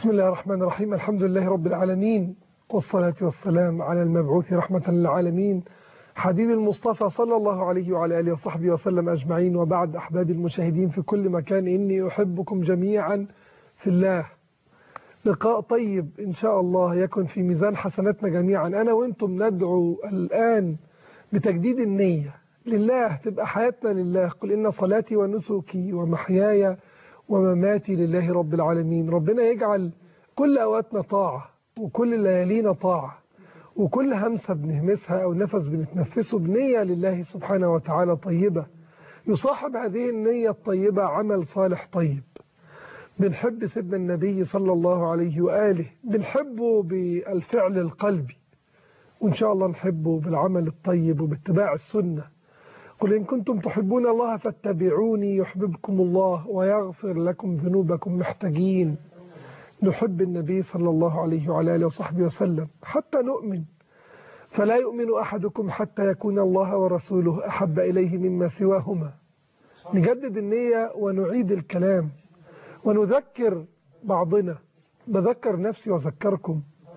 بسم الله الرحمن الرحيم الحمد لله رب العالمين والصلاة والسلام على المبعوث رحمة للعالمين حبيب المصطفى صلى الله عليه وعلى آله وصحبه وسلم أجمعين وبعد أحباب المشاهدين في كل مكان إني أحبكم جميعا في الله لقاء طيب إن شاء الله يكن في ميزان حسناتنا جميعا أنا وإنتم ندعو الآن بتجديد النية لله تبقى حياتنا لله قل إن صلاتي ونسكي ومحياي ومماتي لله رب العالمين ربنا يجعل كل أوقاتنا طاعة وكل ليالينا طاعة وكل همسة بنهمسها أو نفس بنتنفسه بنية لله سبحانه وتعالى طيبة يصاحب هذه النية الطيبة عمل صالح طيب بنحب سيدنا النبي صلى الله عليه وآله بنحبه بالفعل القلبي وإن شاء الله نحبه بالعمل الطيب وباتباع السنة قل إن كنتم تحبون الله فاتبعوني يحببكم الله ويغفر لكم ذنوبكم محتاجين نحب النبي صلى الله عليه وعلى آله وصحبه وسلم حتى نؤمن فلا يؤمن أحدكم حتى يكون الله ورسوله أحب إليه مما سواهما نجدد النية ونعيد الكلام ونذكر بعضنا بذكر نفسي وذكركم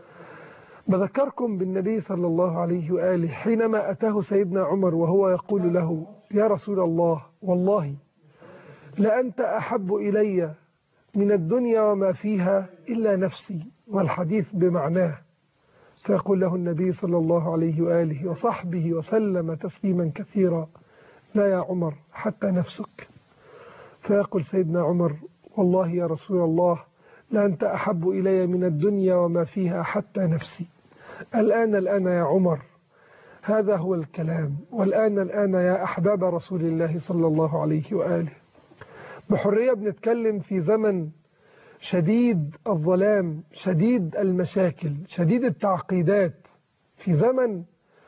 بذكركم بالنبي صلى الله عليه وآله حينما أتاه سيدنا عمر وهو يقول له يا رسول الله والله لأنت أحب إلي من الدنيا وما فيها إلا نفسي والحديث بمعناه فيقول له النبي صلى الله عليه وآله وصحبه وسلم تسليما كثيرا لا يا عمر حتى نفسك فيقول سيدنا عمر والله يا رسول الله لأنت أحب إلي من الدنيا وما فيها حتى نفسي الآن الآن يا عمر هذا هو الكلام والآن الآن يا أحباب رسول الله صلى الله عليه وآله بحرية بنتكلم في زمن شديد الظلام شديد المشاكل شديد التعقيدات في زمن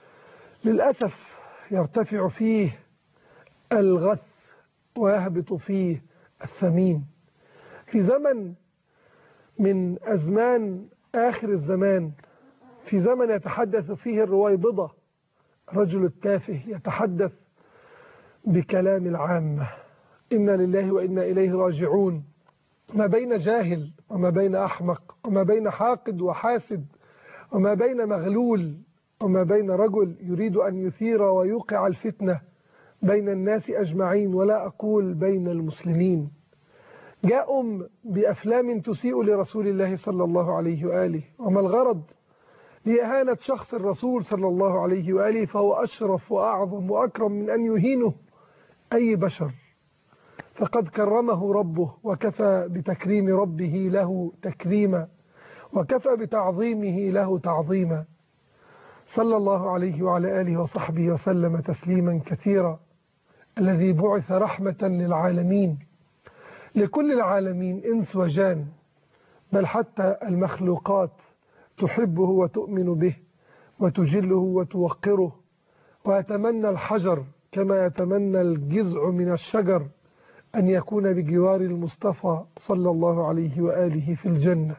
للأسف يرتفع فيه الغث ويهبط فيه الثمين في زمن من أزمان آخر الزمان في زمن يتحدث فيه الرويبضة رجل التافه يتحدث بكلام العامة إنا لله وإنا إليه راجعون ما بين جاهل وما بين أحمق وما بين حاقد وحاسد وما بين مغلول وما بين رجل يريد أن يثير ويوقع الفتنة بين الناس أجمعين ولا أقول بين المسلمين جاءهم بأفلام تسيء لرسول الله صلى الله عليه وآله وما الغرض لإهانة شخص الرسول صلى الله عليه وآله فهو أشرف وأعظم وأكرم من أن يهينه أي بشر فقد كرمه ربه وكفى بتكريم ربه له تكريما وكفى بتعظيمه له تعظيما صلى الله عليه وعلى آله وصحبه وسلم تسليما كثيرا الذي بعث رحمة للعالمين لكل العالمين إنس وجان بل حتى المخلوقات تحبه وتؤمن به وتجله وتوقره ويتمنى الحجر كما يتمنى الجزع من الشجر أن يكون بجوار المصطفى صلى الله عليه وآله في الجنة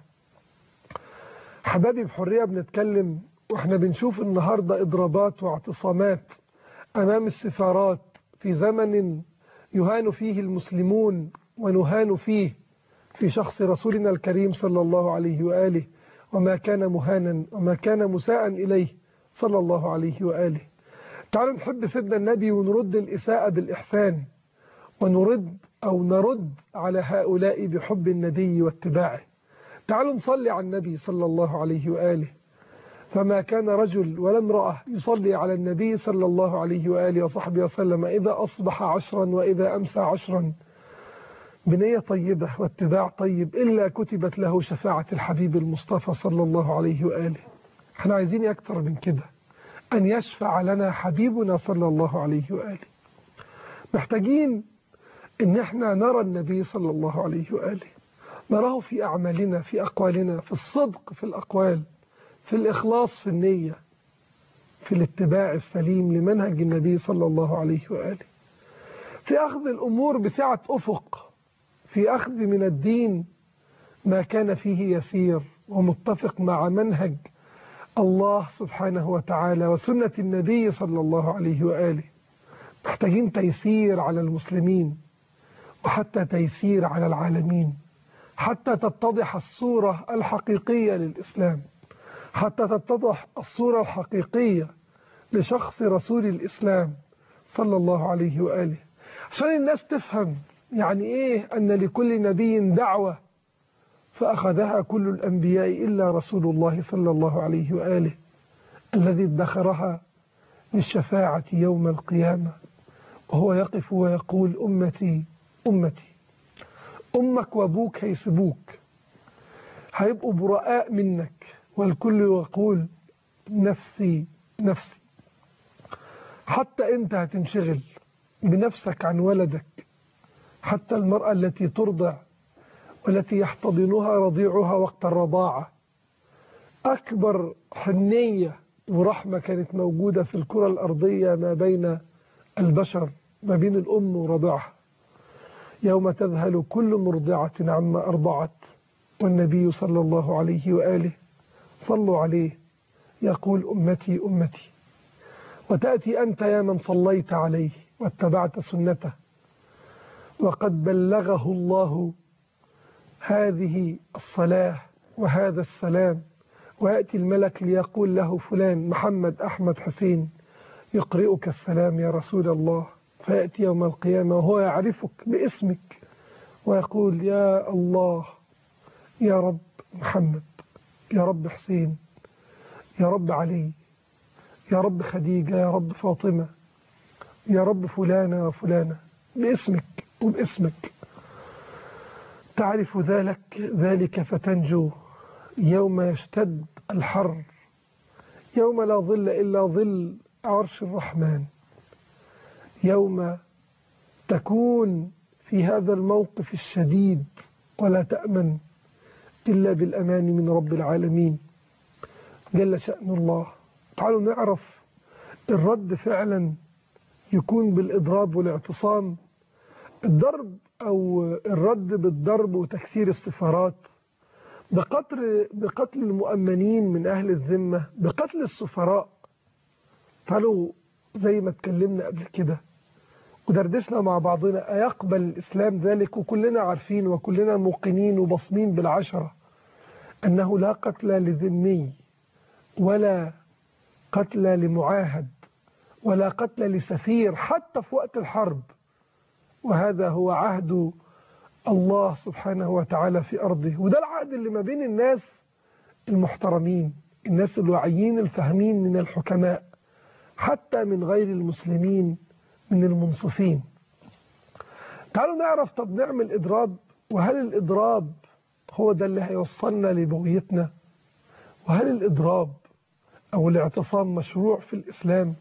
حبابي بحرية بنتكلم وإحنا بنشوف النهاردة إضرابات واعتصامات أمام السفارات في زمن يهان فيه المسلمون ونهان فيه في شخص رسولنا الكريم صلى الله عليه وآله وما كان مهانا وما كان مساء إليه صلى الله عليه وآله تعالوا نحب سيدنا النبي ونرد الإساءة بالإحسان ونرد أو نرد على هؤلاء بحب النبي واتباعه تعالوا نصلي على النبي صلى الله عليه وآله فما كان رجل ولا امرأة يصلي على النبي صلى الله عليه وآله وصحبه وسلم إذا أصبح عشرا وإذا أمسى عشرا بنية طيبة واتباع طيب إلا كتبت له شفاعة الحبيب المصطفى صلى الله عليه وآله احنا عايزين أكثر من كده أن يشفع لنا حبيبنا صلى الله عليه وآله محتاجين ان احنا نرى النبي صلى الله عليه وآله نراه في أعمالنا في أقوالنا في الصدق في الأقوال في الإخلاص في النية في الاتباع السليم لمنهج النبي صلى الله عليه وآله في أخذ الأمور بسعة أفق في أخذ من الدين ما كان فيه يسير ومتفق مع منهج الله سبحانه وتعالى وسنة النبي صلى الله عليه وآله محتاجين تيسير على المسلمين وحتى تيسير على العالمين حتى تتضح الصورة الحقيقية للإسلام حتى تتضح الصورة الحقيقية لشخص رسول الإسلام صلى الله عليه وآله عشان الناس تفهم يعني إيه أن لكل نبي دعوة فأخذها كل الأنبياء إلا رسول الله صلى الله عليه وآله الذي ادخرها للشفاعة يوم القيامة وهو يقف ويقول أمتي أمتي أمك وأبوك هيسبوك هيبقوا براء منك والكل يقول نفسي نفسي حتى أنت هتنشغل بنفسك عن ولدك حتى المرأة التي ترضع والتي يحتضنها رضيعها وقت الرضاعة أكبر حنية ورحمة كانت موجودة في الكرة الأرضية ما بين البشر ما بين الأم ورضعها يوم تذهل كل مرضعة عما أرضعت والنبي صلى الله عليه وآله صلوا عليه يقول أمتي أمتي وتأتي أنت يا من صليت عليه واتبعت سنته وقد بلغه الله هذه الصلاة وهذا السلام ويأتي الملك ليقول له فلان محمد أحمد حسين يقرئك السلام يا رسول الله فيأتي يوم القيامة وهو يعرفك باسمك ويقول يا الله يا رب محمد يا رب حسين يا رب علي يا رب خديجة يا رب فاطمة يا رب فلانة وفلانة باسمك وباسمك تعرف ذلك ذلك فتنجو يوم يشتد الحر يوم لا ظل إلا ظل عرش الرحمن يوم تكون في هذا الموقف الشديد ولا تأمن إلا بالأمان من رب العالمين جل شأن الله تعالوا نعرف الرد فعلا يكون بالإضراب والاعتصام الضرب أو الرد بالضرب وتكسير السفارات بقتل, بقتل المؤمنين من أهل الذمة بقتل السفراء تعالوا زي ما اتكلمنا قبل كده ودردشنا مع بعضنا أيقبل الإسلام ذلك وكلنا عارفين وكلنا موقنين وبصمين بالعشرة أنه لا قتل لذمي ولا قتل لمعاهد ولا قتل لسفير حتى في وقت الحرب وهذا هو عهد الله سبحانه وتعالى في أرضه وده العهد اللي ما بين الناس المحترمين الناس الواعيين الفاهمين من الحكماء حتى من غير المسلمين من المنصفين تعالوا نعرف طب نعمل إضراب وهل الإضراب هو ده اللي هيوصلنا لبغيتنا وهل الإضراب أو الاعتصام مشروع في الإسلام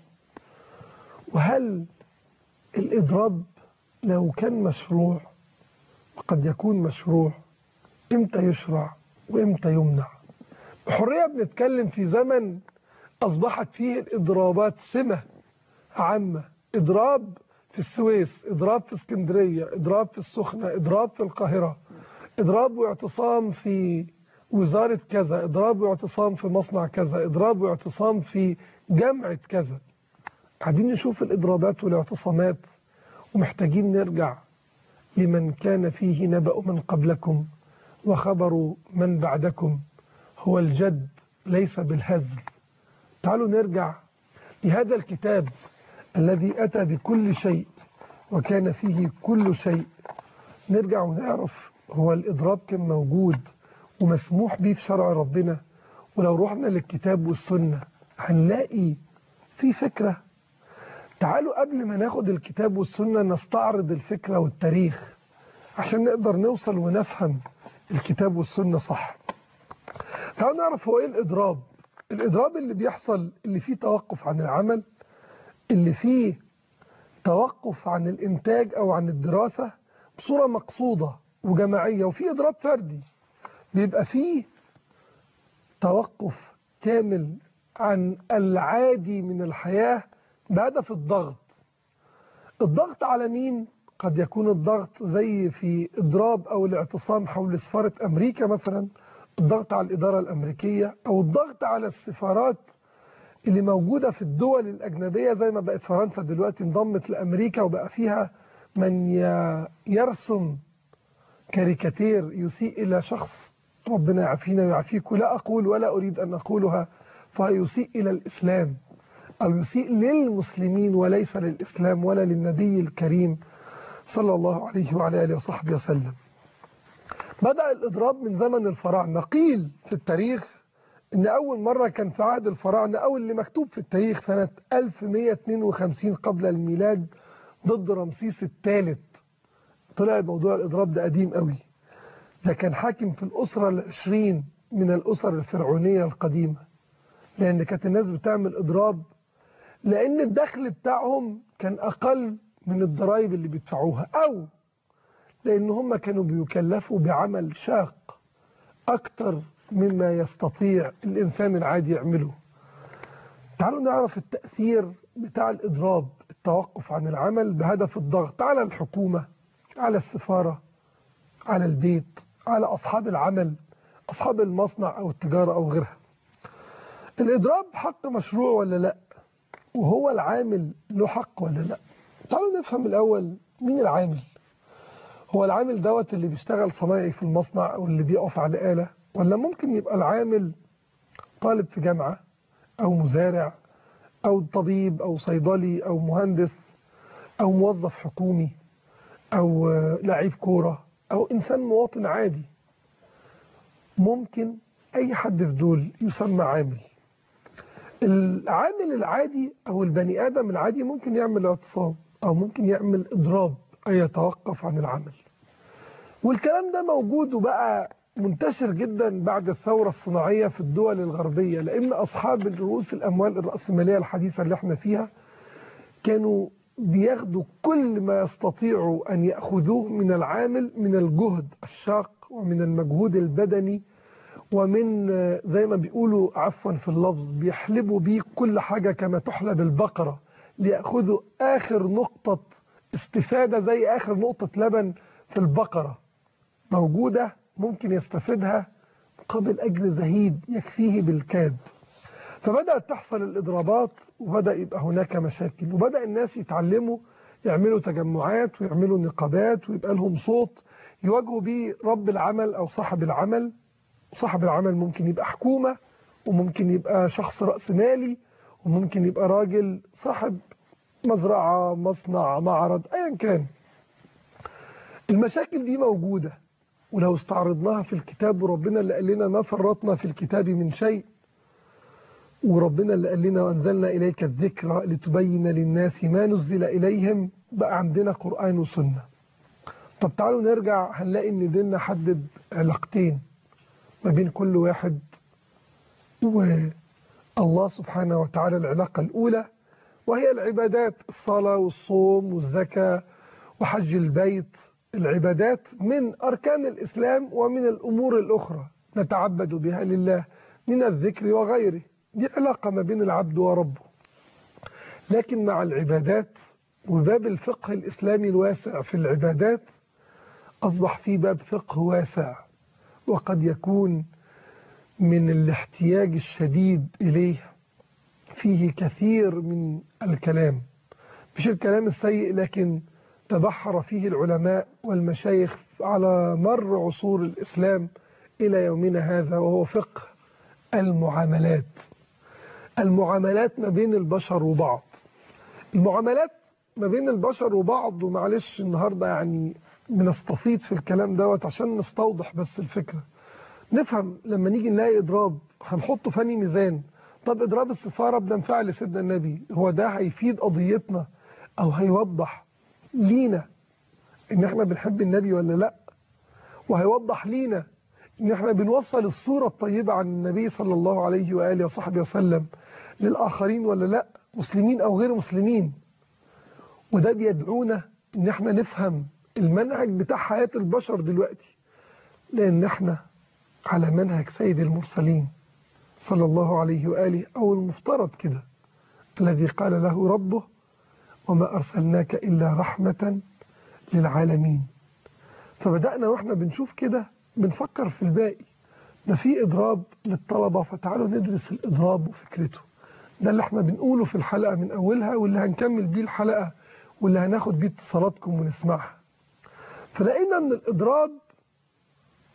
وهل الإضراب لو كان مشروع وقد يكون مشروع إمتى يشرع وإمتى يمنع بحرية بنتكلم في زمن أصبحت فيه الإضرابات سمة عامة إضراب في السويس إضراب في اسكندرية إضراب في السخنة إضراب في القاهرة إضراب واعتصام في وزارة كذا إضراب واعتصام في مصنع كذا إضراب واعتصام في جامعة كذا قاعدين نشوف الإضرابات والاعتصامات ومحتاجين نرجع لمن كان فيه نبأ من قبلكم وخبر من بعدكم هو الجد ليس بالهزل تعالوا نرجع لهذا الكتاب الذي أتى بكل شيء وكان فيه كل شيء نرجع ونعرف هو الإضراب كان موجود ومسموح به في شرع ربنا ولو رحنا للكتاب والسنة هنلاقي في فكرة تعالوا قبل ما ناخد الكتاب والسنة نستعرض الفكرة والتاريخ عشان نقدر نوصل ونفهم الكتاب والسنة صح تعالوا نعرف هو ايه الإضراب الإضراب اللي بيحصل اللي فيه توقف عن العمل اللي فيه توقف عن الإنتاج أو عن الدراسة بصورة مقصودة وجماعية وفي إضراب فردي بيبقى فيه توقف كامل عن العادي من الحياة بهدف الضغط الضغط على مين؟ قد يكون الضغط زي في إضراب أو الاعتصام حول سفارة أمريكا مثلا الضغط على الإدارة الأمريكية أو الضغط على السفارات اللي موجودة في الدول الأجنبية زي ما بقت فرنسا دلوقتي انضمت لأمريكا وبقى فيها من يرسم كاريكاتير يسيء إلى شخص ربنا يعافينا ويعافيك لا أقول ولا أريد أن أقولها فيسيء إلى الإسلام أو يسيء للمسلمين وليس للإسلام ولا للنبي الكريم صلى الله عليه وعلى آله وصحبه وسلم بدأ الإضراب من زمن الفراعنة قيل في التاريخ إن أول مرة كان في عهد الفراعنة أو اللي مكتوب في التاريخ سنة 1152 قبل الميلاد ضد رمسيس الثالث طلع موضوع الإضراب ده قديم قوي ده كان حاكم في الأسرة العشرين من الأسر الفرعونية القديمة لأن كانت الناس بتعمل إضراب لأن الدخل بتاعهم كان أقل من الضرائب اللي بيدفعوها أو لأن هم كانوا بيكلفوا بعمل شاق أكتر مما يستطيع الإنسان العادي يعمله تعالوا نعرف التأثير بتاع الإضراب التوقف عن العمل بهدف الضغط على الحكومة على السفارة على البيت على أصحاب العمل أصحاب المصنع أو التجارة أو غيرها الإضراب حق مشروع ولا لا وهو العامل له حق ولا لا تعالوا نفهم الأول مين العامل هو العامل دوت اللي بيشتغل صنايعي في المصنع أو اللي بيقف على آلة ولا ممكن يبقى العامل طالب في جامعة أو مزارع أو طبيب أو صيدلي أو مهندس أو موظف حكومي أو لعيب كورة أو إنسان مواطن عادي ممكن أي حد في دول يسمى عامل العامل العادي أو البني آدم العادي ممكن يعمل اعتصام أو ممكن يعمل إضراب أي يتوقف عن العمل والكلام ده موجود وبقى منتشر جدا بعد الثورة الصناعية في الدول الغربية لأن أصحاب رؤوس الأموال الرأسمالية الحديثة اللي احنا فيها كانوا بياخدوا كل ما يستطيعوا أن يأخذوه من العامل من الجهد الشاق ومن المجهود البدني ومن زي ما بيقولوا عفوا في اللفظ بيحلبوا بيه كل حاجة كما تحلب البقرة ليأخذوا آخر نقطة استفادة زي آخر نقطة لبن في البقرة موجودة ممكن يستفيدها قبل أجر زهيد يكفيه بالكاد فبدأت تحصل الإضرابات وبدأ يبقى هناك مشاكل وبدأ الناس يتعلموا يعملوا تجمعات ويعملوا نقابات ويبقى لهم صوت يواجهوا بيه رب العمل أو صاحب العمل صاحب العمل ممكن يبقى حكومة وممكن يبقى شخص رأس مالي وممكن يبقى راجل صاحب مزرعة مصنع معرض أيا كان المشاكل دي موجودة ولو استعرضناها في الكتاب وربنا اللي قال لنا ما فرطنا في الكتاب من شيء وربنا اللي قال لنا وأنزلنا إليك الذكر لتبين للناس ما نزل إليهم بقى عندنا قرآن وسنة طب تعالوا نرجع هنلاقي ان ديننا حدد علاقتين ما بين كل واحد والله سبحانه وتعالى العلاقة الأولى وهي العبادات الصلاة والصوم والزكاة وحج البيت العبادات من أركان الإسلام ومن الأمور الأخرى نتعبد بها لله من الذكر وغيره دي علاقة ما بين العبد وربه لكن مع العبادات وباب الفقه الإسلامي الواسع في العبادات أصبح في باب فقه واسع وقد يكون من الاحتياج الشديد إليه فيه كثير من الكلام مش الكلام السيء لكن تبحر فيه العلماء والمشايخ على مر عصور الإسلام إلى يومنا هذا وهو فقه المعاملات المعاملات ما بين البشر وبعض المعاملات ما بين البشر وبعض ومعلش النهاردة يعني بنستفيض في الكلام دوت عشان نستوضح بس الفكرة نفهم لما نيجي نلاقي إضراب هنحطه فني ميزان طب إضراب السفارة بننفع لسيدنا النبي هو ده هيفيد قضيتنا أو هيوضح لينا إن إحنا بنحب النبي ولا لأ وهيوضح لينا إن إحنا بنوصل الصورة الطيبة عن النبي صلى الله عليه وآله وصحبه وسلم للآخرين ولا لأ مسلمين أو غير مسلمين وده بيدعونا إن إحنا نفهم المنهج بتاع حياة البشر دلوقتي لأن إحنا على منهج سيد المرسلين صلى الله عليه وآله أو المفترض كده الذي قال له ربه وما أرسلناك إلا رحمة للعالمين فبدأنا وإحنا بنشوف كده بنفكر في الباقي ده في إضراب للطلبة فتعالوا ندرس الإضراب وفكرته ده اللي احنا بنقوله في الحلقة من أولها واللي هنكمل بيه الحلقة واللي هناخد بيه اتصالاتكم ونسمعها فلقينا ان الإضراب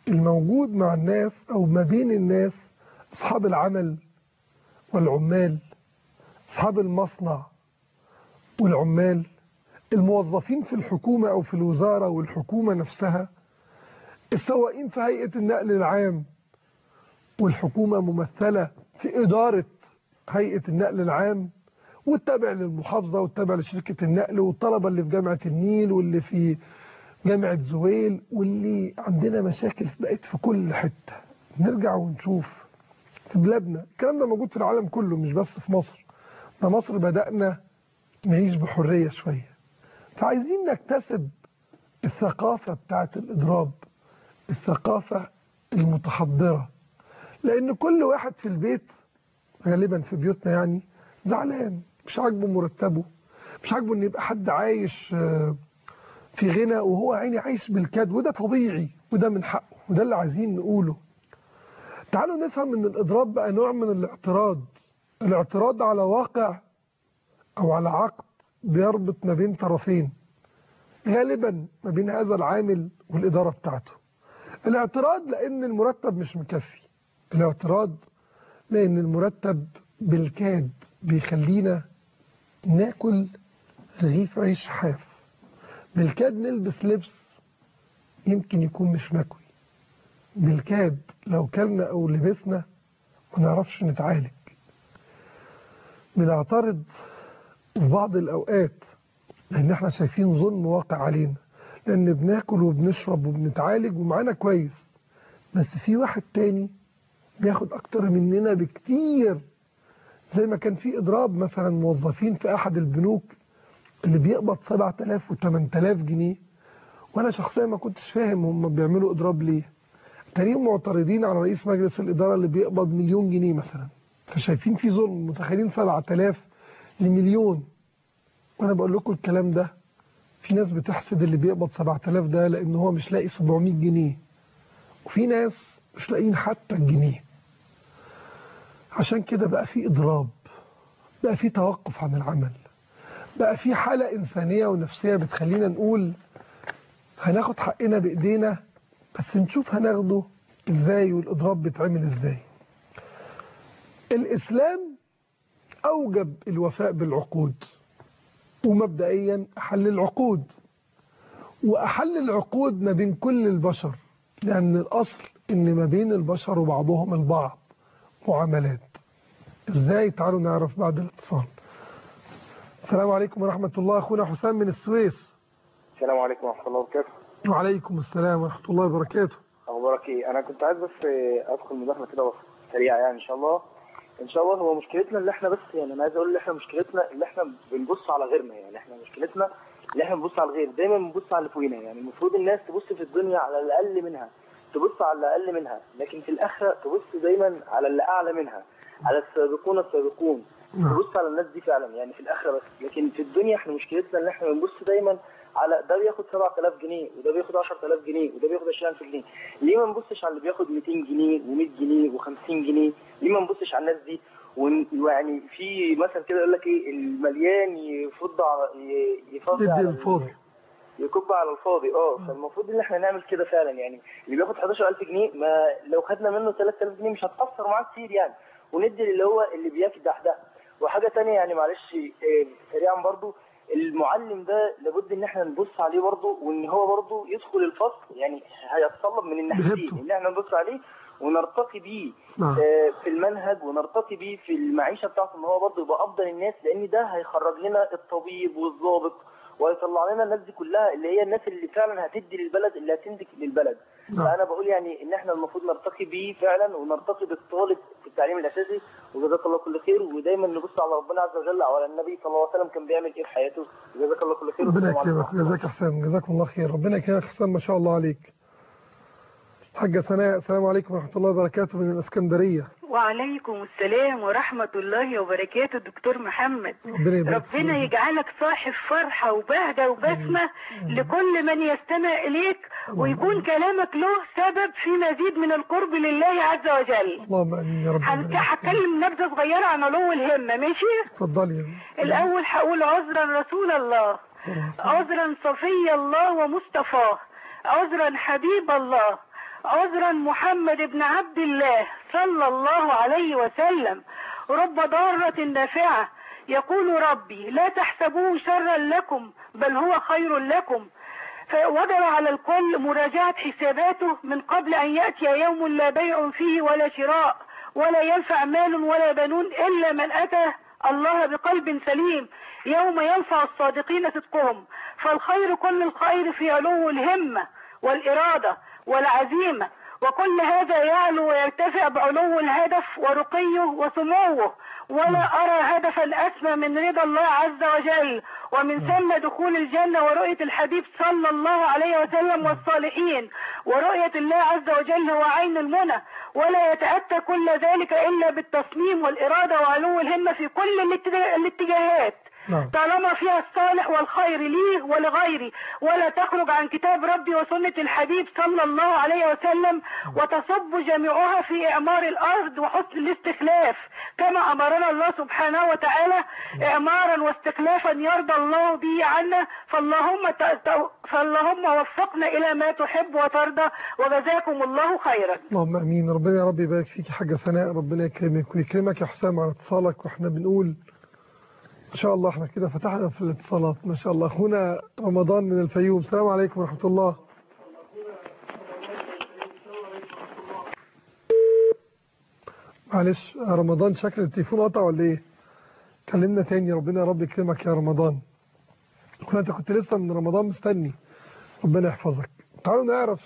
الموجود مع الناس أو ما بين الناس أصحاب العمل والعمال أصحاب المصنع والعمال الموظفين في الحكومة أو في الوزارة والحكومة نفسها السواقين في هيئة النقل العام والحكومة ممثلة في إدارة هيئة النقل العام والتابع للمحافظة والتابع لشركة النقل والطلبة اللي في جامعة النيل واللي في جامعة زويل واللي عندنا مشاكل بقت في كل حتة نرجع ونشوف في بلادنا الكلام ده موجود في العالم كله مش بس في مصر ده مصر بدأنا نعيش بحرية شوية فعايزين نكتسب الثقافة بتاعت الإضراب الثقافة المتحضرة لأن كل واحد في البيت غالبا في بيوتنا يعني زعلان مش عاجبه مرتبه مش عاجبه ان يبقى حد عايش في غنى وهو عيني عايش بالكاد وده طبيعي وده من حقه وده اللي عايزين نقوله تعالوا نفهم ان الاضراب بقى نوع من الاعتراض الاعتراض على واقع او على عقد بيربط ما بين طرفين غالبا ما بين هذا العامل والإدارة بتاعته الاعتراض لأن المرتب مش مكفي الاعتراض لأن المرتب بالكاد بيخلينا ناكل رغيف عيش حاف بالكاد نلبس لبس يمكن يكون مش مكوي بالكاد لو كلنا أو لبسنا ما نعرفش نتعالج بنعترض في بعض الأوقات لأن احنا شايفين ظلم واقع علينا لأن بناكل وبنشرب وبنتعالج ومعانا كويس بس في واحد تاني بياخد أكتر مننا بكتير زي ما كان في إضراب مثلا موظفين في أحد البنوك اللي بيقبض 7000 و 8000 جنيه وأنا شخصيا ما كنتش فاهم هم بيعملوا إضراب ليه تانيين معترضين على رئيس مجلس الإدارة اللي بيقبض مليون جنيه مثلا فشايفين في ظلم متخيلين 7000 لمليون وانا بقول لكم الكلام ده في ناس بتحسد اللي بيقبض 7000 ده لان هو مش لاقي 700 جنيه وفي ناس مش لاقيين حتى الجنيه عشان كده بقى في اضراب بقى في توقف عن العمل بقى في حالة إنسانية ونفسية بتخلينا نقول هناخد حقنا بإيدينا بس نشوف هناخده إزاي والإضراب بيتعمل إزاي الإسلام أوجب الوفاء بالعقود ومبدئيا أحل العقود وأحل العقود ما بين كل البشر لأن الأصل إن ما بين البشر وبعضهم البعض معاملات إزاي تعالوا نعرف بعد الاتصال السلام عليكم ورحمة الله أخونا حسام من السويس السلام عليكم ورحمة الله وبركاته وعليكم السلام ورحمة الله وبركاته أخبارك إيه؟ أنا كنت عايز بس أدخل مداخلة كده سريعة يعني إن شاء الله ان شاء الله هو مشكلتنا اللي احنا بس يعني انا عايز اقول ان احنا مشكلتنا اللي احنا بنبص على غيرنا يعني احنا مشكلتنا اللي احنا بنبص على الغير دايما بنبص على اللي فوقينا يعني المفروض الناس تبص في الدنيا على الاقل منها تبص على الاقل منها لكن في الاخره تبص دايما على اللي اعلى منها على السابقون السابقون تبص على الناس دي فعلا يعني في الاخره بس لكن في الدنيا احنا مشكلتنا ان احنا بنبص دايما على ده بياخد 7000 جنيه وده بياخد 10000 جنيه وده بياخد 20000 جنيه ليه ما نبصش على اللي بياخد 200 جنيه و100 جنيه و50 جنيه ليه ما نبصش على الناس دي ويعني في مثلا كده يقول لك ايه المليان يفض على يفضي على الفاضي يكب على الفاضي اه فالمفروض ان احنا نعمل كده فعلا يعني اللي بياخد 11000 جنيه ما لو خدنا منه 3000 جنيه مش هتاثر معاه كتير يعني وندي اللي هو اللي بيكدح ده وحاجه ثانيه يعني معلش إيه سريعا برضو المعلم ده لابد ان احنا نبص عليه برضه وان هو برضه يدخل الفصل يعني هيتطلب من الناحيتين ان احنا نبص عليه ونرتقي بيه نعم. في المنهج ونرتقي بيه في المعيشه بتاعته ان هو برضه يبقى افضل الناس لان ده هيخرج لنا الطبيب والضابط وهيطلع لنا الناس دي كلها اللي هي الناس اللي فعلا هتدي للبلد اللي هتنتج للبلد نعم. فانا بقول يعني ان احنا المفروض نرتقي بيه فعلا ونرتقي بالطالب في التعليم الاساسي وجزاك الله كل خير ودايما نبص على ربنا عز وجل وعلى النبي صلى الله عليه وسلم كان بيعمل ايه في حياته جزاك الله كل خير ربنا والسلام عليكم يكرمك ورحمة الله. جزاك يا حسام جزاكم الله خير ربنا يكرمك حسام ما شاء الله عليك حاجة سناء السلام عليكم ورحمة الله وبركاته من الإسكندرية وعليكم السلام ورحمة الله وبركاته دكتور محمد ربنا يبارك ربنا فيك. يجعلك صاحب فرحة وبهجة وبسمة لكل من يستمع إليك ويكون كلامك له سبب في مزيد من القرب لله عز وجل اللهم امين يا رب هنك- ربنا يبارك فيك. هتكلم نبذة صغيرة عن علو الهمة ماشي اتفضلي يا الأول هقول عذرا رسول الله سلام. عذرا صفي الله ومصطفاه عذرا حبيب الله عذرا محمد بن عبد الله صلى الله عليه وسلم رب ضارة نافعة يقول ربي لا تحسبوه شرا لكم بل هو خير لكم فوجب على الكل مراجعة حساباته من قبل أن يأتي يوم لا بيع فيه ولا شراء ولا ينفع مال ولا بنون إلا من أتى الله بقلب سليم يوم ينفع الصادقين صدقهم فالخير كل الخير في علو الهمة والإرادة والعزيمة وكل هذا يعلو ويرتفع بعلو الهدف ورقيه وسموه ولا أرى هدفا أسمى من رضا الله عز وجل ومن ثم دخول الجنة ورؤية الحبيب صلى الله عليه وسلم والصالحين ورؤية الله عز وجل هو عين المنى ولا يتأتى كل ذلك إلا بالتصميم والإرادة وعلو الهمة في كل الاتجاه- الاتجاهات نعم طالما فيها الصالح والخير لي ولغيري ولا تخرج عن كتاب ربي وسنة الحبيب صلى الله عليه وسلم وتصب جميعها في إعمار الأرض وحسن الاستخلاف كما أمرنا الله سبحانه وتعالى إعمارا واستخلافا يرضى الله به عنا فاللهم ت- ت- فاللهم وفقنا إلى ما تحب وترضى وجزاكم الله خيرا اللهم امين ربنا يا رب يبارك فيك يا حاجه سناء ربنا يكرمك ويكرمك يا حسام على اتصالك واحنا بنقول ما شاء الله احنا كده فتحنا في الاتصالات ما شاء الله اخونا رمضان من الفيوم السلام عليكم ورحمه الله معلش يا رمضان شكل التليفون قطع ولا ايه كلمنا تاني ربنا يا رب يكرمك يا رمضان اخونا انت كنت لسه من رمضان مستني ربنا يحفظك تعالوا نعرف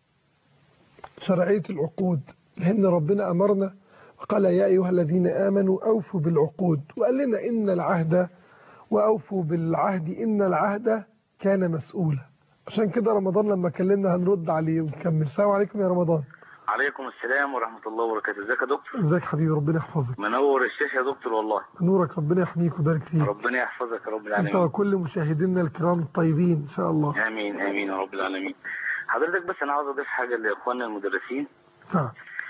شرعية العقود لأن ربنا أمرنا وقال يا أيها الذين آمنوا أوفوا بالعقود وقال لنا إن العهد وأوفوا بالعهد إن العهد كان مسؤولا عشان كده رمضان لما كلمنا هنرد عليه ونكمل السلام عليكم يا رمضان عليكم السلام ورحمة الله وبركاته ازيك يا دكتور ازيك حبيبي ربنا يحفظك منور الشيخ يا دكتور والله نورك ربنا يحميك ويبارك فيك ربنا يحفظك يا رب انت العالمين وكل مشاهدينا الكرام الطيبين ان شاء الله امين امين يا رب العالمين حضرتك بس انا عاوز اضيف حاجة لاخواننا المدرسين نعم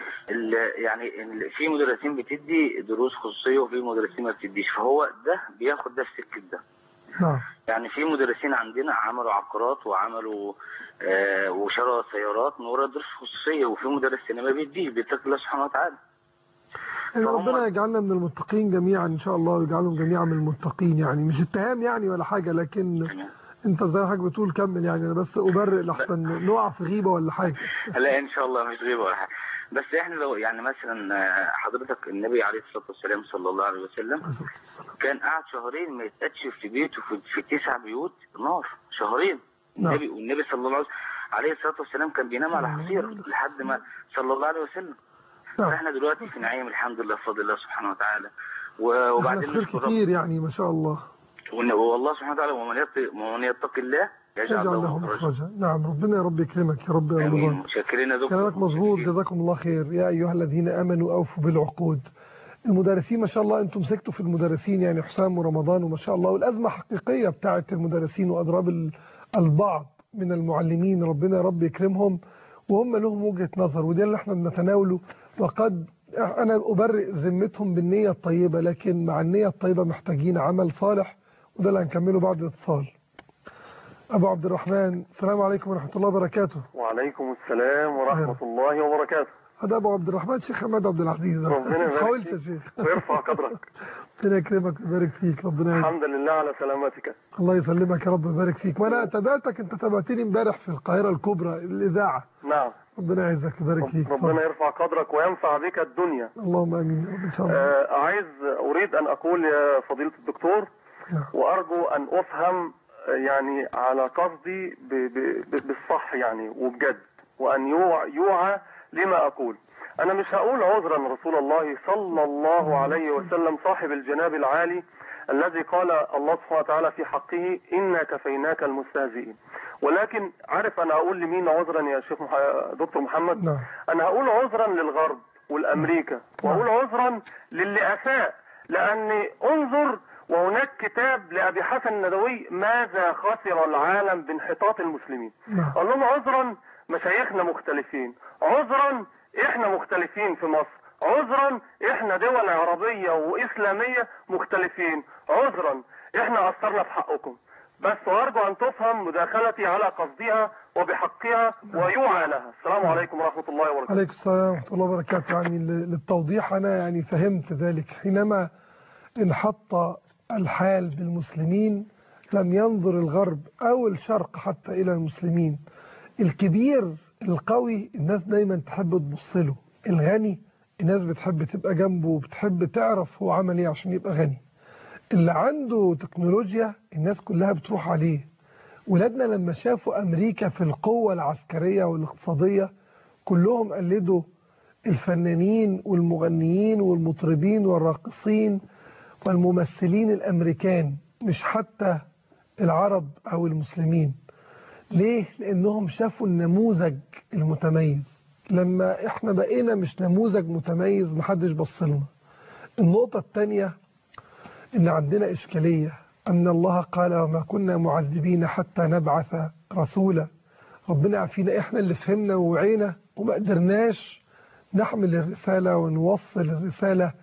ال- يعني ال- في مدرسين بتدي دروس خصوصية وفي مدرسين ما بتديش فهو ده بياخد ده في سكة ده نعم يعني في مدرسين عندنا عملوا عقارات وعملوا آه وشروا سيارات من وراء دروس خصوصية وفي مدرسين ما بيديش بيتقي الله سبحانه وتعالى يعني فهم- ربنا يجعلنا من المتقين جميعا ان شاء الله ويجعلهم جميعا من المتقين يعني مش اتهام يعني ولا حاجه لكن تمام. انت زي ما حضرتك بتقول كمل يعني انا بس ابرئ لحسن نقع في غيبه ولا حاجه لا ان شاء الله مش غيبه ولا حاجه بس احنا لو يعني مثلا آه، حضرتك النبي عليه الصلاه والسلام صلى الله عليه وسلم عليه الصلاة والسلام. كان قعد شهرين ما يتقدش في بيته في, في تسع بيوت نار شهرين نعم. النبي والنبي صلى الله عليه وسلم عليه الصلاه والسلام كان بينام على حصير لحد ما صلى الله عليه وسلم نعم فاحنا دلوقتي في نعيم الحمد لله بفضل الله سبحانه وتعالى و- احنا وبعدين في خير نشكر رب كتير يعني ما شاء الله وإن- والله سبحانه وتعالى ومن يتقي ومن يتقي الله يجعل يجعل له له مخرجا مخرجا نعم ربنا يا رب يكرمك يا رب يا امين رمضان متشكرين يا دكتور كلامك مظبوط متشكرين. جزاكم الله خير يا ايها الذين امنوا اوفوا بالعقود المدرسين ما شاء الله انتم مسكتوا في المدرسين يعني حسام ورمضان وما شاء الله والازمه حقيقيه بتاعه المدرسين واضراب ال- البعض من المعلمين ربنا يا رب يكرمهم وهم لهم وجهه نظر وده اللي احنا بنتناوله وقد انا ابرئ ذمتهم بالنيه الطيبه لكن مع النيه الطيبه محتاجين عمل صالح وده اللي هنكمله بعد الاتصال ابو عبد الرحمن السلام عليكم ورحمه الله وبركاته وعليكم السلام ورحمة الله وبركاته هذا ابو عبد الرحمن شيخ حماد عبد العزيز ربنا ما يبارك تحاولش فيك. يا شيخ ويرفع قدرك ربنا يكرمك ويبارك فيك ربنا يعزك الحمد لله على سلامتك الله يسلمك يا رب ويبارك فيك وانا تابعتك انت تابعتني امبارح في القاهره الكبرى الاذاعه نعم ربنا يعزك ويبارك فيك ربنا اتفضل. يرفع قدرك وينفع بك الدنيا اللهم امين يا رب ان شاء الله آه عايز أريد أن أقول يا فضيلة الدكتور نعم. وأرجو أن أفهم آه، يعني على قصدي ب- ب- ب- بالصح يعني وبجد وأن يوع- يوعى لما أقول أنا مش هقول عذرا رسول الله صلى الله عليه وسلم صاحب الجناب العالي الذي قال الله سبحانه وتعالى في حقه إنا كفيناك المستهزئين ولكن عارف أنا أقول لمين عذرا يا شيخ مح... دكتور محمد نعم انا هقول عذرا للغرب والامريكا وهقول عذرا للي اساء لان انظر وهناك كتاب لابي حسن الندوي ماذا خسر العالم بانحطاط المسلمين نعم قال لهم عذرا مشايخنا مختلفين عذرا احنا مختلفين في مصر عذرا احنا دول عربية واسلامية مختلفين عذرا احنا قصرنا في حقكم بس وارجو ان تفهم مداخلتي على قصدها وبحقها ويوعى لها السلام عليكم ورحمه الله وبركاته عليكم السلام ورحمة الله وبركاته يعني ل- للتوضيح أنا يعني فهمت ذلك حينما انحط الحال بالمسلمين لم ينظر الغرب أو الشرق حتى إلى المسلمين الكبير القوي الناس دايما تحب تبص له الغني الناس بتحب تبقى جنبه وبتحب تعرف هو عمل ايه عشان يبقى غني اللي عنده تكنولوجيا الناس كلها بتروح عليه ولادنا لما شافوا أمريكا في القوة العسكرية والاقتصادية كلهم قلدوا الفنانين والمغنيين والمطربين والراقصين والممثلين الأمريكان مش حتى العرب أو المسلمين ليه؟ لأنهم شافوا النموذج المتميز لما احنا بقينا مش نموذج متميز محدش بصلنا النقطة الثانية إن عندنا إشكالية أن الله قال وما كنا معذبين حتى نبعث رسولا ربنا عافينا إحنا اللي فهمنا ووعينا وما قدرناش نحمل الرسالة ونوصل الرسالة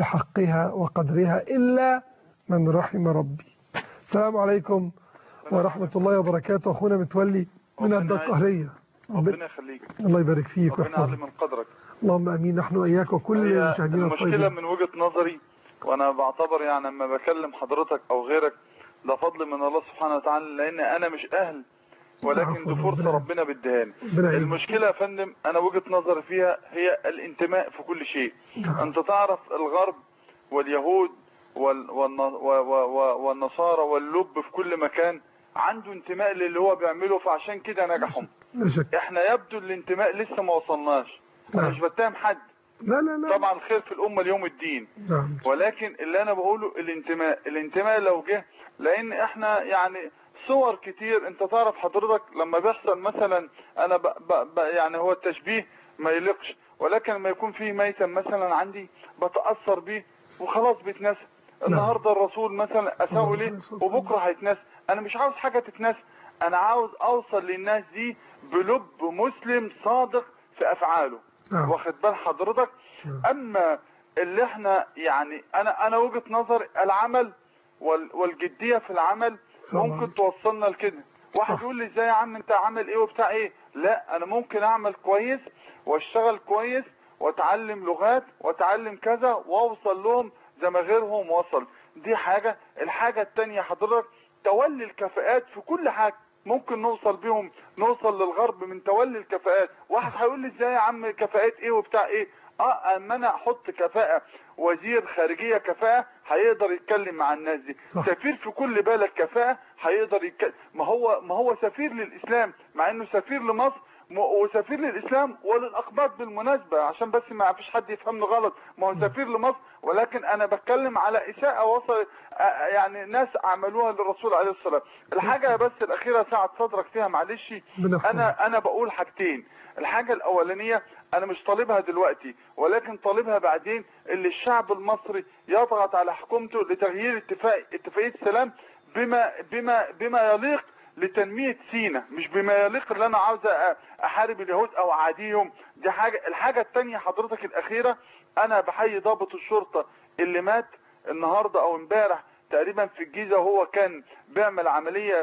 بحقها وقدرها إلا من رحم ربي السلام عليكم ورحمة الله وبركاته أخونا متولي من ربنا الدقهلية ربنا يخليك الله يبارك فيك ربنا يعلي ويحفظك من قدرك اللهم امين نحن واياك وكل هي مشاهدينا المشكلة الطيبين من وجهة نظري وانا بعتبر يعني لما بكلم حضرتك او غيرك ده فضل من الله سبحانه وتعالى لان انا مش اهل ولكن عفواً، دي فرصة ربنا ربنا بيديهاني ربنا يعينك. المشكلة يا فندم انا وجهة نظري فيها هي الانتماء في كل شيء نعم. انت تعرف الغرب واليهود وال والن- و- و- و- والنصارى واللب في كل مكان عنده انتماء للي هو بيعمله فعشان كده نجحهم لا شك احنا يبدو الانتماء لسه ما وصلناش انا نعم. مش بتهم حد لا لا لا طبعا الخير في الامه اليوم الدين نعم ولكن اللي انا بقوله الانتماء الانتماء لو جه لان احنا يعني صور كتير انت تعرف حضرتك لما بيحصل مثلا انا ب ب ب يعني هو التشبيه ما يليقش ولكن لما يكون فيه ميتم مثلا عندي بتاثر بيه وخلاص بيتنسى النهارده الرسول مثلا اساءوا ليه وبكره هيتنسى انا مش عاوز حاجه تتنسى انا عاوز اوصل للناس دي بلب مسلم صادق في افعاله نعم. واخد بال حضرتك نعم. اما اللي احنا يعني انا انا وجهة نظري العمل وال والجدية في العمل طبعا. ممكن توصلنا لكده واحد صح. يقول لي ازاي يا عم انت عامل ايه وبتاع ايه لا انا ممكن اعمل كويس واشتغل كويس واتعلم لغات واتعلم كذا واوصل لهم زي ما غيرهم وصل دي حاجة الحاجة التانية حضرتك تولي الكفاءات في كل حاجة ممكن نوصل بيهم نوصل للغرب من تولي الكفاءات واحد هيقول لي ازاي يا عم كفاءات ايه وبتاع ايه اه اما انا احط كفاءة وزير خارجية كفاءة هيقدر يتكلم مع الناس دي صح. سفير في كل بلد كفاءة هيقدر يتكلم ما هو ما هو سفير للاسلام مع انه سفير لمصر م- وسفير للاسلام وللاقباط بالمناسبه عشان بس ما فيش حد يفهمني غلط ما هو سفير لمصر ولكن انا بتكلم على اساءه وصل آه، يعني ناس عملوها للرسول عليه الصلاه الحاجه بس الاخيره ساعه صدرك فيها معلش بنفهم. انا انا بقول حاجتين الحاجه الاولانيه انا مش طالبها دلوقتي ولكن طالبها بعدين اللي الشعب المصري يضغط على حكومته لتغيير اتفاق اتفاقيه السلام بما بما بما يليق لتنمية سينا مش بما يليق اللي انا عاوز أ- احارب اليهود او اعاديهم دي حاجة الحاجة التانية حضرتك الاخيرة انا بحيي ضابط الشرطة اللي مات النهاردة او امبارح تقريبا في الجيزة وهو كان بيعمل عملية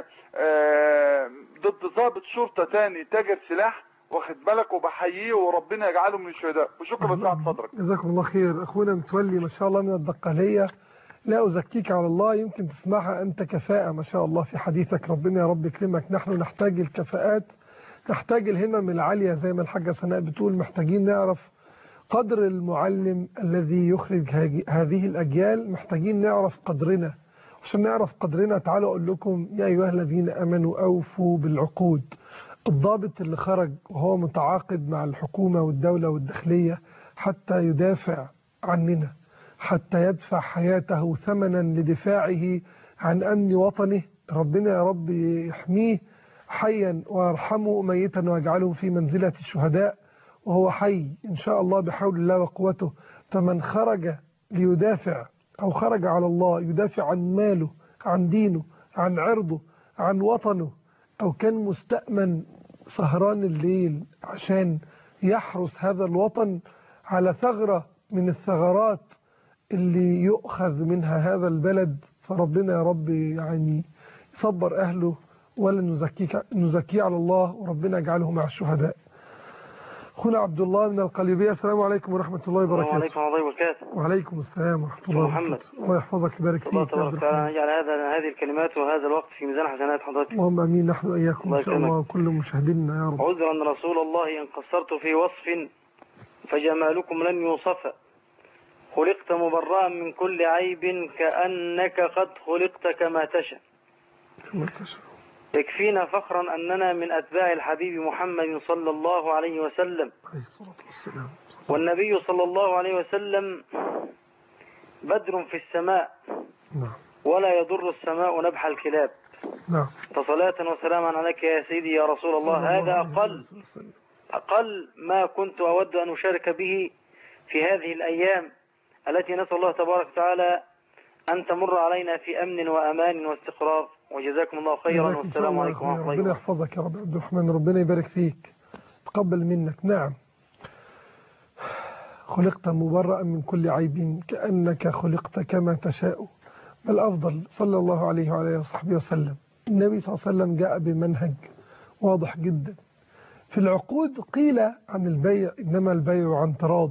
آه، ضد ضابط شرطة تاني تاجر سلاح واخد بالك وبحييه وربنا يجعله من الشهداء وشكرا لسعة صدرك جزاكم الله خير اخونا متولي ما شاء الله من الدقهلية لا ازكيك على الله يمكن تسمعها انت كفاءة ما شاء الله في حديثك ربنا يا رب يكرمك نحن نحتاج الكفاءات نحتاج الهمم العالية زي ما الحاجة سناء بتقول محتاجين نعرف قدر المعلم الذي يخرج هاجي- هذه الأجيال محتاجين نعرف قدرنا عشان نعرف قدرنا تعالوا أقول لكم يا أيها الذين أمنوا أوفوا بالعقود الضابط اللي خرج وهو متعاقد مع الحكومة والدولة والداخلية حتى يدافع عننا حتى يدفع حياته ثمنا لدفاعه عن أمن وطنه ربنا يا رب يحميه حيا ويرحمه ميتا ويجعله في منزلة الشهداء وهو حي إن شاء الله بحول الله وقوته فمن خرج ليدافع أو خرج على الله يدافع عن ماله عن دينه عن عرضه عن وطنه أو كان مستأمن سهران الليل عشان يحرس هذا الوطن على ثغرة من الثغرات اللي يؤخذ منها هذا البلد فربنا يا رب يعني صبر أهله ولا نزكيك نزكيه على الله وربنا يجعله مع الشهداء أخونا عبد الله من القليوبية السلام عليكم ورحمة الله السلام وبركاته عليكم ورحمة الله وبركاته وعليكم السلام ورحمة الله محمد. وبركاته الله يحفظك ويبارك الله فيك يا عبد تبارك وتعالى الرحمن يجعل هذا هذه الكلمات وهذا الوقت في ميزان حسنات حضرتك اللهم امين نحن واياكم الله ان شاء يكرمك. الله وكل مشاهدينا يا رب عذرا رسول الله إن قصرت في وصف فجمالكم لن يوصف خلقت مبرأ من كل عيب كأنك قد خلقت كما تشاء كما تشاء. يكفينا فخرا أننا من أتباع الحبيب محمد صلى الله عليه وسلم عليه الصلاه والسلام والنبي صلى الله عليه وسلم بدر في السماء نعم ولا يضر السماء نبح الكلاب نعم فصلاة وسلاما عليك يا سيدي يا رسول الله صلى هذا عليه أقل وسلم. أقل ما كنت أود أن أشارك به في هذه الأيام التي نسأل الله تبارك وتعالى أن تمر علينا في أمن وأمان واستقرار وجزاكم الله خيرا جزاك إن شاء والسلام الله عليكم يا ورحمة أخويا. الله ربنا وبركاته يحفظك يا رب عبد الرحمن ربنا يبارك فيك تقبل منك نعم خلقت مبرأ من كل عيب كأنك خلقت كما تشاء بل أفضل صلى الله عليه وعلى آله وصحبه وسلم النبي صلى الله عليه وسلم جاء بمنهج واضح جدا في العقود قيل عن البيع إنما البيع عن تراض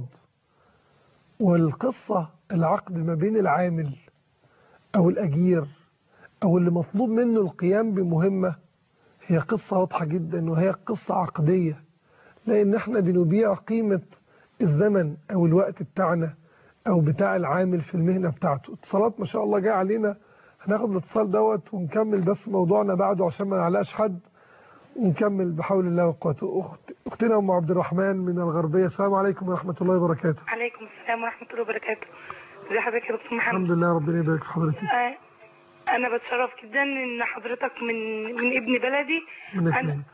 والقصة العقد ما بين العامل أو الأجير أو اللي مطلوب منه القيام بمهمة هي قصة واضحة جدا وهي قصة عقدية لأن احنا بنبيع قيمة الزمن أو الوقت بتاعنا أو بتاع العامل في المهنة بتاعته اتصالات ما شاء الله جاي علينا هناخد الاتصال دوت ونكمل بس موضوعنا بعده عشان ما نعلقش حد ونكمل بحول الله وقوته أخت أختنا أم عبد الرحمن من الغربية السلام عليكم ورحمة الله وبركاته عليكم السلام ورحمة الله وبركاته ازي حضرتك يا دكتور محمد الحمد لله ربنا يبارك في حضرتك آه، انا بتشرف جدا ان حضرتك من من ابن بلدي من انا اثنين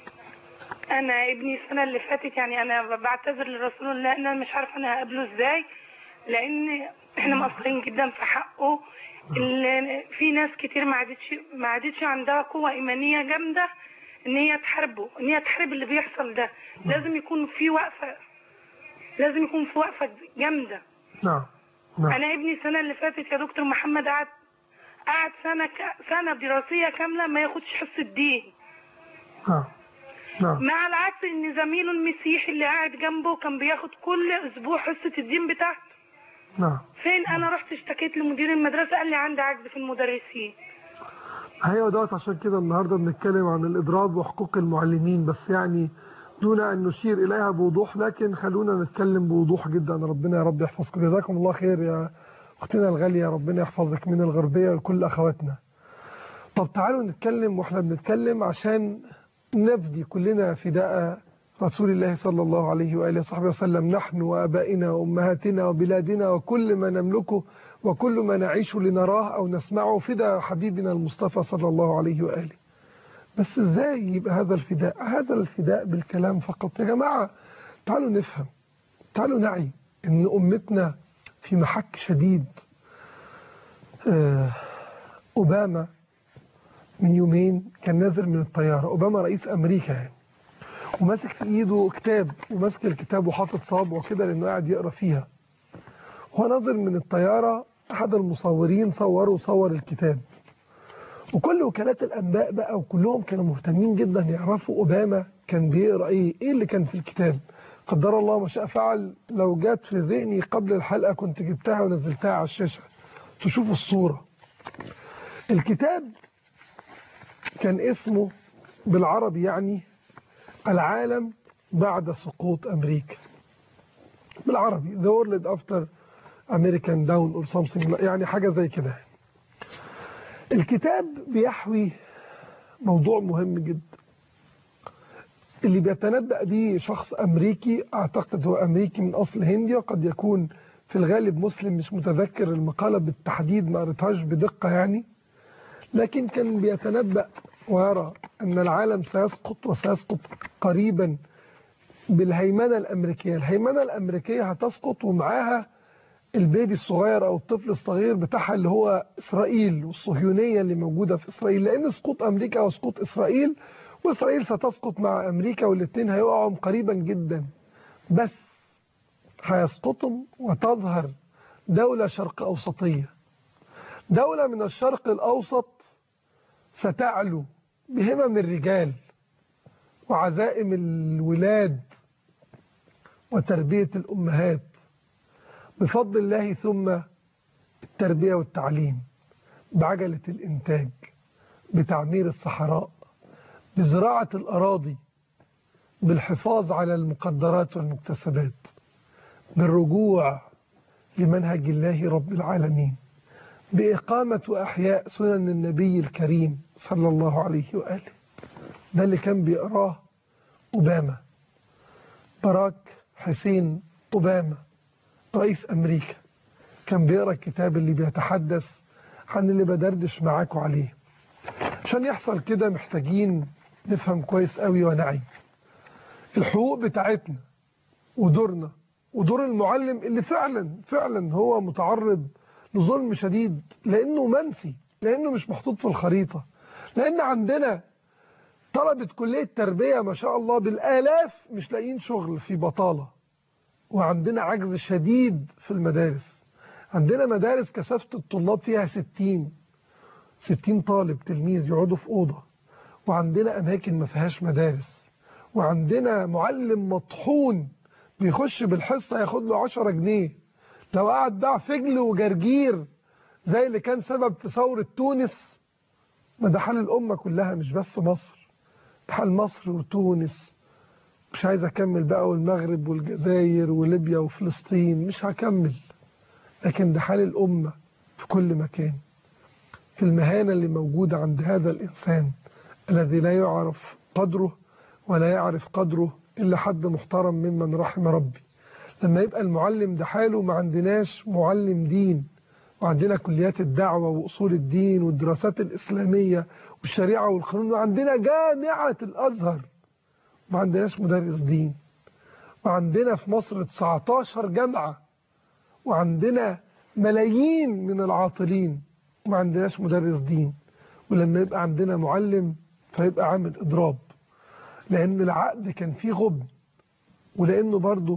انا ابني السنه اللي فاتت يعني انا بعتذر لرسول الله ان انا مش عارفه انا هقابله ازاي لان احنا مقصرين جدا في حقه ال- في ناس كتير ما عادتش ما عادتش عندها قوه ايمانيه جامده ان هي تحاربه ان هي تحارب اللي بيحصل ده لازم يكون في وقفه لازم يكون في وقفه جامده نعم نعم انا ابني السنه اللي فاتت يا دكتور محمد قعد قعد سنه ك... سنه دراسيه كامله ما ياخدش حصه دين نعم نعم مع العكس ان زميله المسيحي اللي قاعد جنبه كان بياخد كل اسبوع حصه الدين بتاعته نعم فين انا رحت اشتكيت لمدير المدرسه قال لي عندي عجز في المدرسين ايوه دوت عشان كده النهارده بنتكلم عن الاضراب وحقوق المعلمين بس يعني دون ان نشير اليها بوضوح لكن خلونا نتكلم بوضوح جدا ربنا يا رب يحفظكم جزاكم الله خير يا اختنا الغاليه ربنا يحفظك من الغربيه وكل اخواتنا طب تعالوا نتكلم واحنا بنتكلم عشان نفدي كلنا فداء رسول الله صلى الله عليه واله وصحبه وسلم نحن وابائنا وامهاتنا وبلادنا وكل ما نملكه وكل ما نعيش لنراه او نسمعه فداء حبيبنا المصطفى صلى الله عليه واله بس ازاي يبقى هذا الفداء هذا الفداء بالكلام فقط يا جماعه تعالوا نفهم تعالوا نعي ان امتنا في محك شديد آه، اوباما من يومين كان نازل من الطياره اوباما رئيس امريكا يعني وماسك في ايده كتاب وماسك الكتاب وحاطط صابعه كده لانه قاعد يقرا فيها هو نازل من الطياره احد المصورين صوره وصور الكتاب وكل وكالات الانباء بقى وكلهم كانوا مهتمين جدا يعرفوا اوباما كان بيقرا ايه ايه اللي كان في الكتاب قدر الله ما شاء فعل لو جات في ذهني قبل الحلقه كنت جبتها ونزلتها على الشاشه تشوفوا الصوره الكتاب كان اسمه بالعربي يعني العالم بعد سقوط أمريكا بالعربي The World After American Down or something يعني حاجة زي كده الكتاب بيحوي موضوع مهم جدا اللي بيتنبأ به شخص أمريكي أعتقد هو أمريكي من أصل هندي وقد يكون في الغالب مسلم مش متذكر المقالة بالتحديد ما قريتهاش بدقة يعني لكن كان بيتنبأ ويرى أن العالم سيسقط وسيسقط قريبا بالهيمنة الأمريكية الهيمنة الأمريكية هتسقط ومعاها البيبي الصغير أو الطفل الصغير بتاعها اللي هو إسرائيل والصهيونية اللي موجودة في إسرائيل لأن سقوط أمريكا وسقوط إسرائيل وإسرائيل ستسقط مع أمريكا والاثنين هيقعوا قريبا جدا بس هيسقطوا وتظهر دولة شرق أوسطية دولة من الشرق الأوسط ستعلو بهمم الرجال وعزائم الولاد وتربية الأمهات بفضل الله ثم التربية والتعليم بعجلة الإنتاج بتعمير الصحراء بزراعة الأراضي بالحفاظ على المقدرات والمكتسبات بالرجوع لمنهج الله رب العالمين بإقامة وأحياء سنن النبي الكريم صلى الله عليه وآله ده اللي كان بيقراه أوباما باراك حسين أوباما رئيس أمريكا كان بيقرا الكتاب اللي بيتحدث عن اللي بدردش معاكم عليه عشان يحصل كده محتاجين نفهم كويس قوي ونعي الحقوق بتاعتنا ودورنا ودور المعلم اللي فعلا فعلا هو متعرض لظلم شديد لانه منسي لانه مش محطوط في الخريطه لان عندنا طلبه كليه تربيه ما شاء الله بالالاف مش لاقيين شغل في بطاله وعندنا عجز شديد في المدارس عندنا مدارس كثافه الطلاب فيها 60 60 طالب تلميذ يقعدوا في اوضه وعندنا اماكن ما فيهاش مدارس وعندنا معلم مطحون بيخش بالحصه ياخد له 10 جنيه لو قعد باع فجل وجرجير زي اللي كان سبب في ثوره تونس ما ده حال الامه كلها مش بس مصر ده حال مصر وتونس مش عايز اكمل بقى والمغرب والجزائر وليبيا وفلسطين مش هكمل لكن ده حال الامه في كل مكان في المهانه اللي موجوده عند هذا الانسان الذي لا يعرف قدره ولا يعرف قدره إلا حد محترم ممن رحم ربي لما يبقى المعلم ده حاله ما عندناش معلم دين وعندنا كليات الدعوة وأصول الدين والدراسات الإسلامية والشريعة والقانون وعندنا جامعة الأزهر ما عندناش مدرس دين وعندنا في مصر 19 جامعة وعندنا ملايين من العاطلين وما عندناش مدرس دين ولما يبقى عندنا معلم فيبقى عامل إضراب لأن العقد كان فيه غبن ولأنه برضه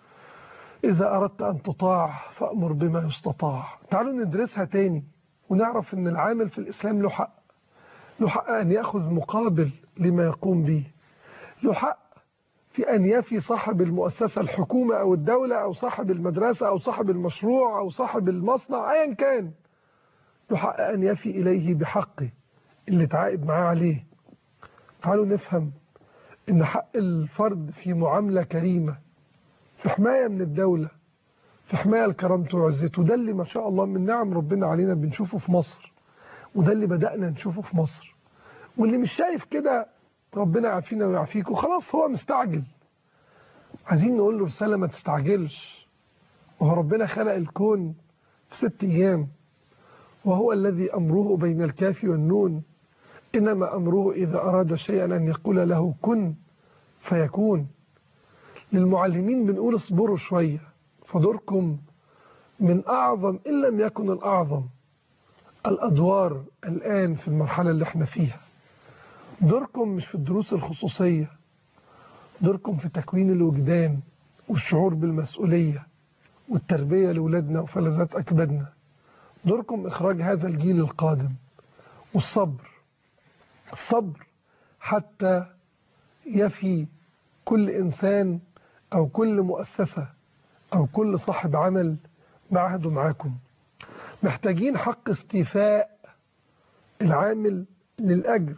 إذا أردت أن تطاع فأمر بما يستطاع تعالوا ندرسها تاني ونعرف أن العامل في الإسلام له حق له حق أن يأخذ مقابل لما يقوم به له حق في أن يفي صاحب المؤسسة الحكومة أو الدولة أو صاحب المدرسة أو صاحب المشروع أو صاحب المصنع أيا كان له حق أن يفي إليه بحقه اللي تعاقد معاه عليه تعالوا نفهم ان حق الفرد في معاملة كريمة في حماية من الدولة في حماية لكرامته وعزته ده اللي ما شاء الله من نعم ربنا علينا بنشوفه في مصر وده اللي بدأنا نشوفه في مصر واللي مش شايف كده ربنا يعافينا ويعافيك وخلاص هو مستعجل عايزين نقول له رسالة ما تستعجلش وهو ربنا خلق الكون في ست أيام وهو الذي أمره بين الكاف والنون إنما أمره إذا أراد شيئا أن يقول له كن فيكون للمعلمين بنقول اصبروا شوية فدوركم من أعظم إن لم يكن الأعظم الأدوار الآن في المرحلة اللي احنا فيها دوركم مش في الدروس الخصوصية دوركم في تكوين الوجدان والشعور بالمسؤولية والتربية لأولادنا وفلذات أكبادنا دوركم إخراج هذا الجيل القادم والصبر الصبر حتى يفي كل إنسان أو كل مؤسسة أو كل صاحب عمل معهده معاكم محتاجين حق استيفاء العامل للأجر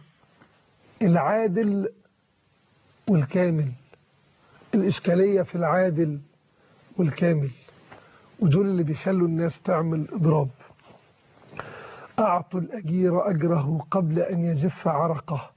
العادل والكامل الإشكالية في العادل والكامل ودول اللي بيخلوا الناس تعمل إضراب أعطوا الأجير أجره قبل أن يجف عرقه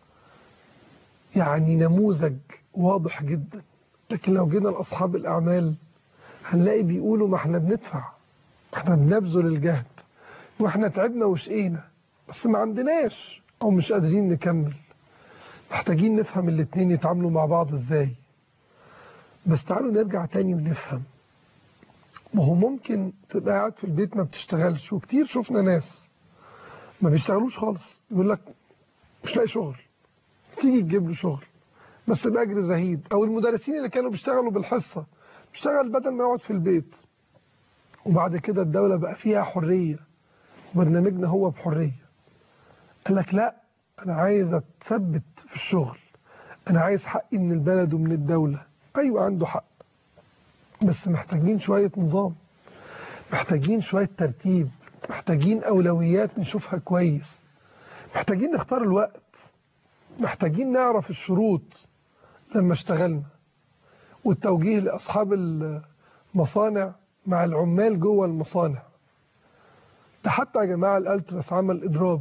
يعني نموذج واضح جدا لكن لو جينا لأصحاب الأعمال هنلاقي بيقولوا ما احنا بندفع احنا بنبذل الجهد واحنا تعبنا وشقينا بس ما عندناش أو مش قادرين نكمل محتاجين نفهم الاتنين يتعاملوا مع بعض ازاي بس تعالوا نرجع تاني ونفهم ما هو ممكن تبقى قاعد في البيت ما بتشتغلش وكتير شفنا ناس ما بيشتغلوش خالص يقول لك مش لاقي شغل تيجي تجيب له شغل بس بأجر زهيد او المدرسين اللي كانوا بيشتغلوا بالحصة بيشتغل بدل ما يقعد في البيت وبعد كده الدولة بقى فيها حرية برنامجنا هو بحرية قال لك لا أنا عايز أتثبت في الشغل أنا عايز حقي من البلد ومن الدولة أيوة عنده حق بس محتاجين شوية نظام محتاجين شوية ترتيب محتاجين أولويات نشوفها كويس محتاجين نختار الوقت محتاجين نعرف الشروط لما اشتغلنا والتوجيه لأصحاب المصانع مع العمال جوه المصانع ده حتى يا جماعة الألتراس عمل إضراب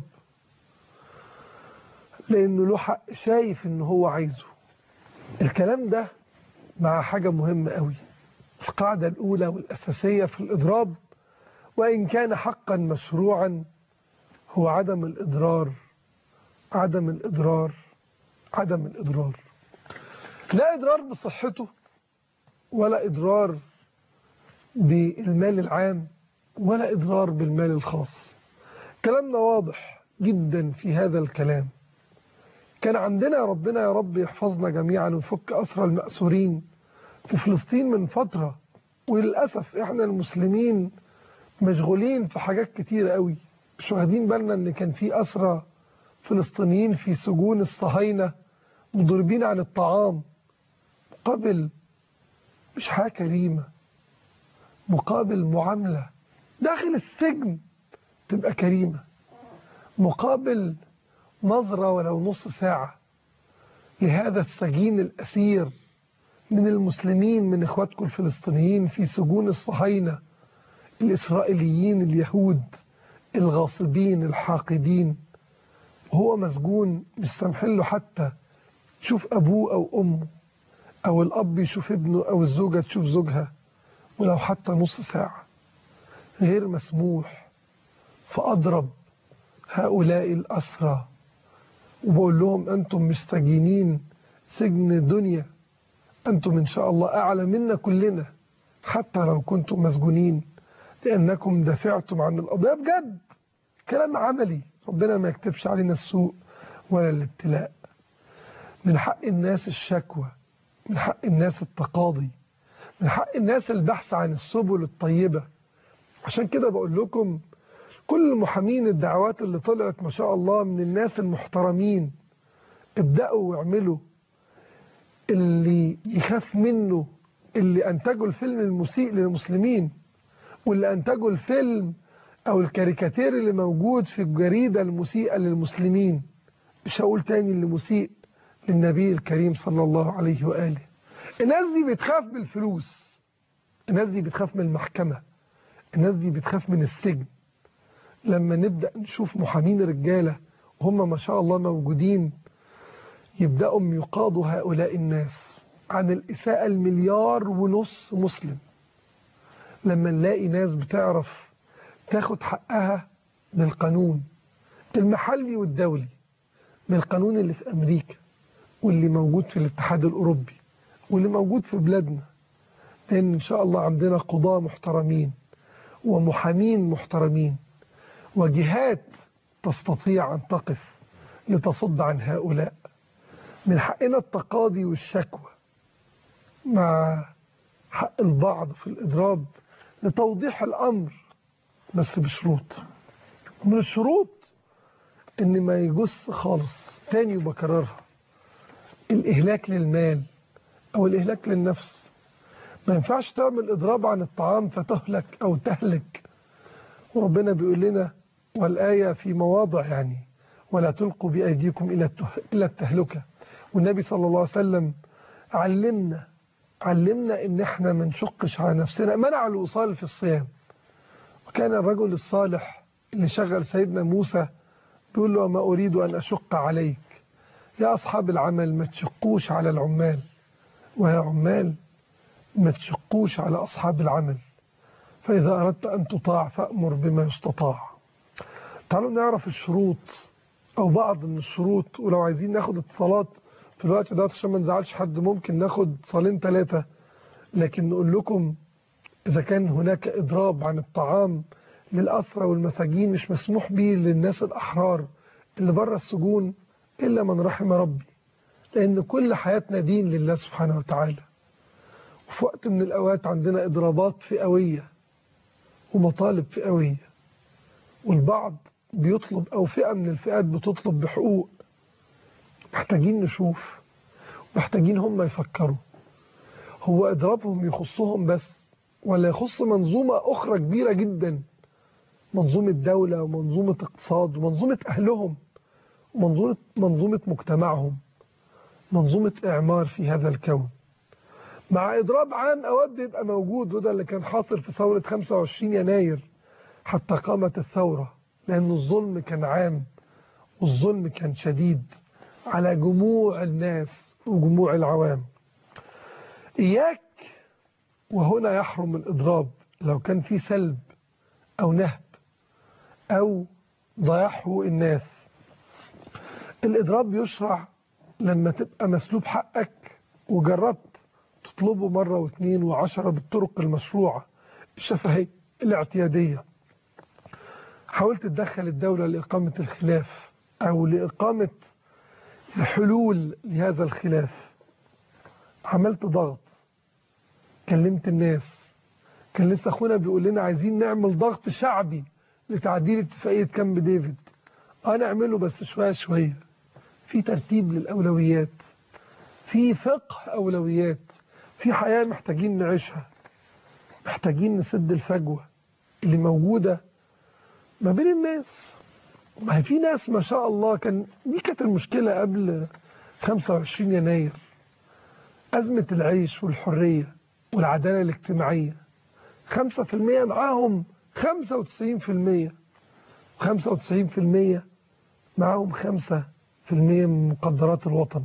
لأنه له حق شايف إن هو عايزه الكلام ده مع حاجة مهمة قوي القاعدة الأولى والأساسية في الإضراب وإن كان حقا مشروعا هو عدم الإضرار عدم الإضرار عدم الإضرار لا إضرار بصحته ولا إضرار بالمال العام ولا إضرار بالمال الخاص كلامنا واضح جدا في هذا الكلام كان عندنا ربنا يا رب يحفظنا جميعا ويفك أسرى المأسورين في فلسطين من فترة وللأسف إحنا المسلمين مشغولين في حاجات كتيرة قوي مش واخدين بالنا إن كان في أسرى فلسطينيين في سجون الصهاينة مضربين عن الطعام مقابل مش حاجة كريمة مقابل معاملة داخل السجن تبقى كريمة مقابل نظرة ولو نص ساعة لهذا السجين الأسير من المسلمين من إخواتكم الفلسطينيين في سجون الصهاينة الإسرائيليين اليهود الغاصبين الحاقدين هو مسجون مش سامحين له حتى تشوف أبوه أو أمه أو الأب يشوف ابنه أو الزوجة تشوف زوجها ولو حتى نص ساعة غير مسموح فأضرب هؤلاء الأسرى وبقول لهم أنتم مش سجينين سجن دنيا أنتم إن شاء الله أعلى منا كلنا حتى لو كنتم مسجونين لأنكم دافعتم عن القضية بجد كلام عملي ربنا ما يكتبش علينا السوء ولا الابتلاء من حق الناس الشكوى من حق الناس التقاضي من حق الناس البحث عن السبل الطيبة عشان كده بقول لكم كل المحامين الدعوات اللي طلعت ما شاء الله من الناس المحترمين ابدأوا واعملوا اللي يخاف منه اللي أنتجوا الفيلم المسيء للمسلمين واللي أنتجوا الفيلم أو الكاريكاتير اللي موجود في الجريدة المسيئة للمسلمين مش هقول تاني اللي مسيء للنبي الكريم صلى الله عليه وآله الناس دي بتخاف بالفلوس الناس دي بتخاف من المحكمة الناس دي بتخاف من السجن لما نبدأ نشوف محامين رجالة وهم ما شاء الله موجودين يبدأوا يقاضوا هؤلاء الناس عن الإساءة المليار ونص مسلم لما نلاقي ناس بتعرف تاخد حقها بالقانون المحلي والدولي بالقانون اللي في أمريكا واللي موجود في الاتحاد الأوروبي واللي موجود في بلادنا لأن إن شاء الله عندنا قضاة محترمين ومحامين محترمين وجهات تستطيع أن تقف لتصد عن هؤلاء من حقنا التقاضي والشكوى مع حق البعض في الإضراب لتوضيح الأمر بس بشروط من الشروط إن ما يجس خالص تاني وبكررها الإهلاك للمال أو الإهلاك للنفس ما ينفعش تعمل إضراب عن الطعام فتهلك أو تهلك وربنا بيقول لنا والآية في مواضع يعني ولا تلقوا بأيديكم إلى إلى التهلكة والنبي صلى الله عليه وسلم علمنا علمنا إن إحنا ما نشقش على نفسنا منع الوصال في الصيام وكان الرجل الصالح اللي شغل سيدنا موسى بيقول له ما أريد أن أشق عليك يا أصحاب العمل ما تشقوش على العمال ويا عمال ما تشقوش على أصحاب العمل فإذا أردت أن تطاع فأمر بما يستطاع تعالوا نعرف الشروط أو بعض من الشروط ولو عايزين ناخد اتصالات في الوقت ده عشان ما نزعلش حد ممكن ناخد صالين ثلاثة لكن نقول لكم إذا كان هناك إضراب عن الطعام للأسرى والمساجين مش مسموح به للناس الأحرار اللي بره السجون إلا من رحم ربي لأن كل حياتنا دين لله سبحانه وتعالى وفي وقت من الأوقات عندنا إضرابات فئوية ومطالب فئوية والبعض بيطلب أو فئة من الفئات بتطلب بحقوق محتاجين نشوف محتاجين هم يفكروا هو إضرابهم يخصهم بس ولا يخص منظومة أخرى كبيرة جدا منظومة دولة ومنظومة اقتصاد ومنظومة أهلهم ومنظومة منظومة مجتمعهم منظومة إعمار في هذا الكون مع إضراب عام أود يبقى موجود وده اللي كان حاصل في ثورة 25 يناير حتى قامت الثورة لأن الظلم كان عام والظلم كان شديد على جموع الناس وجموع العوام إياك وهنا يحرم الإضراب لو كان في سلب أو نهب أو ضياع حقوق الناس الإضراب يشرع لما تبقى مسلوب حقك وجربت تطلبه مرة واثنين وعشرة بالطرق المشروعة الشفهية الاعتيادية حاولت تدخل الدولة لإقامة الخلاف أو لإقامة الحلول لهذا الخلاف عملت ضغط كلمت الناس كان لسه اخونا بيقول لنا عايزين نعمل ضغط شعبي لتعديل اتفاقية كامب ديفيد اه نعمله بس شوية شوية في ترتيب للأولويات في فقه أولويات في حياة محتاجين نعيشها محتاجين نسد الفجوة اللي موجودة ما بين الناس ما هي في ناس ما شاء الله كان دي كانت المشكلة قبل 25 يناير أزمة العيش والحرية والعدالة الاجتماعية 5% معاهم 95% 95% معاهم 5% من مقدرات الوطن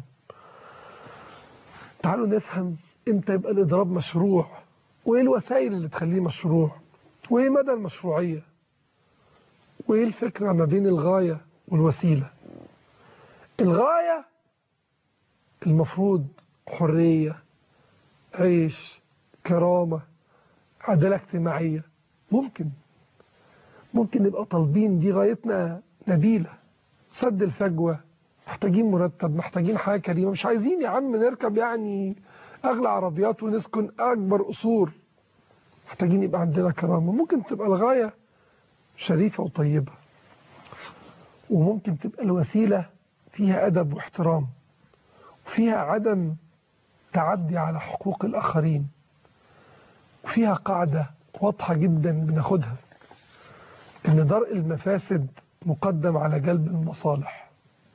تعالوا نفهم امتى يبقى الإضراب مشروع وإيه الوسائل اللي تخليه مشروع وإيه مدى المشروعية وإيه الفكرة ما بين الغاية والوسيلة الغاية المفروض حرية عيش كرامة عدالة اجتماعية ممكن ممكن نبقى طالبين دي غايتنا نبيلة سد الفجوة محتاجين مرتب محتاجين حياة كريمة مش عايزين يا عم نركب يعني أغلى عربيات ونسكن أكبر قصور محتاجين يبقى عندنا كرامة ممكن تبقى الغاية شريفة وطيبة وممكن تبقى الوسيلة فيها أدب واحترام وفيها عدم تعدي على حقوق الآخرين وفيها قاعدة واضحة جدا بناخدها إن درء المفاسد مقدم على جلب المصالح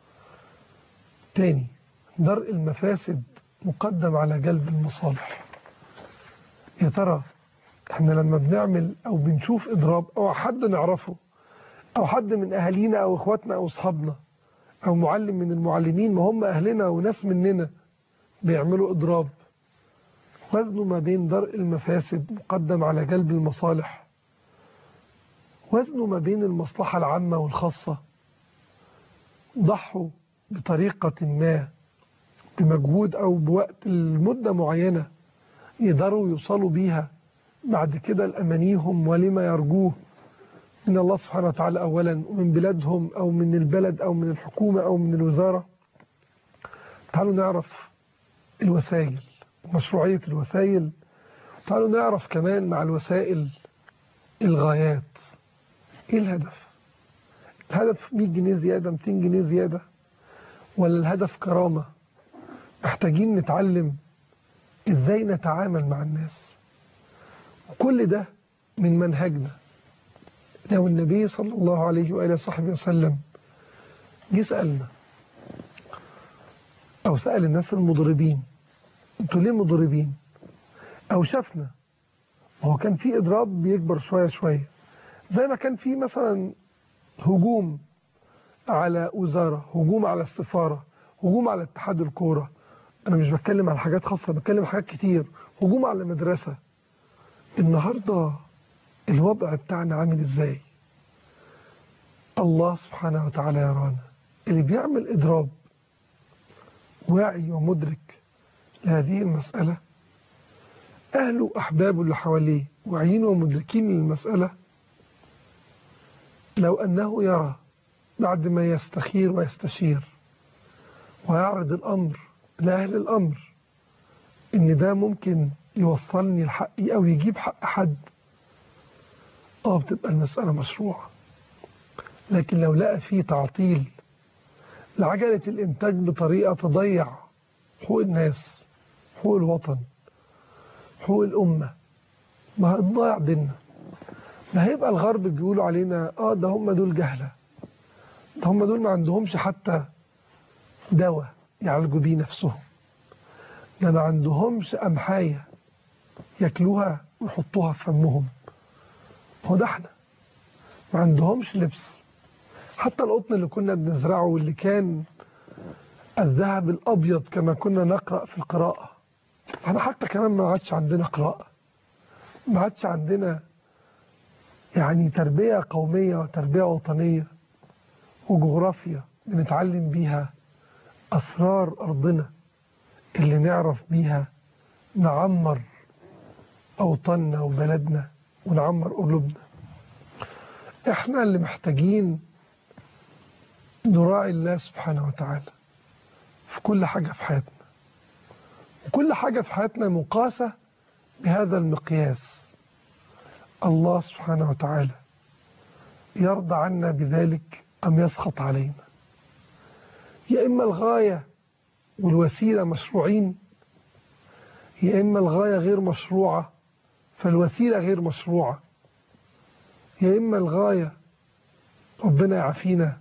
تاني درء المفاسد مقدم على جلب المصالح يا ترى احنا لما بنعمل او بنشوف اضراب او حد نعرفه او حد من اهالينا او اخواتنا او اصحابنا او معلم من المعلمين ما هم اهلنا وناس مننا بيعملوا اضراب وزنه ما بين درء المفاسد مقدم على جلب المصالح وزنه ما بين المصلحة العامة والخاصة ضحوا بطريقة ما بمجهود أو بوقت المدة معينة يقدروا يوصلوا بيها بعد كده لأمانيهم ولما يرجوه من الله سبحانه وتعالى أولا ومن بلادهم أو من البلد أو من الحكومة أو من الوزارة تعالوا نعرف الوسائل مشروعية الوسائل تعالوا نعرف كمان مع الوسائل الغايات ايه الهدف الهدف 100 جنيه زيادة 200 جنيه زيادة ولا الهدف كرامة محتاجين نتعلم ازاي نتعامل مع الناس وكل ده من منهجنا لو النبي صلى الله عليه وآله وصحبه وسلم جه سألنا أو سأل الناس المضربين انتوا ليه مضربين أو شافنا هو كان في إضراب بيكبر شوية شوية زي ما كان في مثلا هجوم على وزارة هجوم على السفارة هجوم على اتحاد الكورة أنا مش بتكلم على حاجات خاصة بتكلم على حاجات كتير هجوم على مدرسة النهاردة الوضع بتاعنا عامل ازاي الله سبحانه وتعالى يرانا اللي بيعمل إضراب واعي ومدرك لهذه المسألة أهله وأحبابه اللي حواليه واعيين ومدركين للمسألة لو أنه يرى بعد ما يستخير ويستشير ويعرض الأمر لأهل الأمر إن ده ممكن يوصلني لحقي أو يجيب حق حد آه بتبقى المسألة مشروعة لكن لو لقى فيه تعطيل لعجلة الإنتاج بطريقة تضيع حقوق الناس حقوق الوطن حقوق الأمة ما هتضيع ديننا ما هيبقى الغرب بيقولوا علينا اه ده هم دول جهلة ده هم دول ما عندهمش حتى دواء يعالجوا بيه نفسهم ده ما عندهمش أمحاية ياكلوها ويحطوها في فمهم هو ده احنا ما عندهمش لبس حتى القطن اللي كنا بنزرعه واللي كان الذهب الأبيض كما كنا نقرأ في القراءة احنا حتى كمان ما عادش عندنا قراءة ما عادش عندنا يعني تربية قومية وتربية وطنية وجغرافيا بنتعلم بيها أسرار أرضنا اللي نعرف بيها نعمر أوطاننا وبلدنا ونعمر قلوبنا احنا اللي محتاجين نراعي الله سبحانه وتعالى في كل حاجة في حياتنا وكل حاجة في حياتنا مقاسة بهذا المقياس الله سبحانه وتعالى يرضى عنا بذلك أم يسخط علينا يا إما الغاية والوسيلة مشروعين يا إما الغاية غير مشروعة فالوسيلة غير مشروعة يا إما الغاية ربنا يعافينا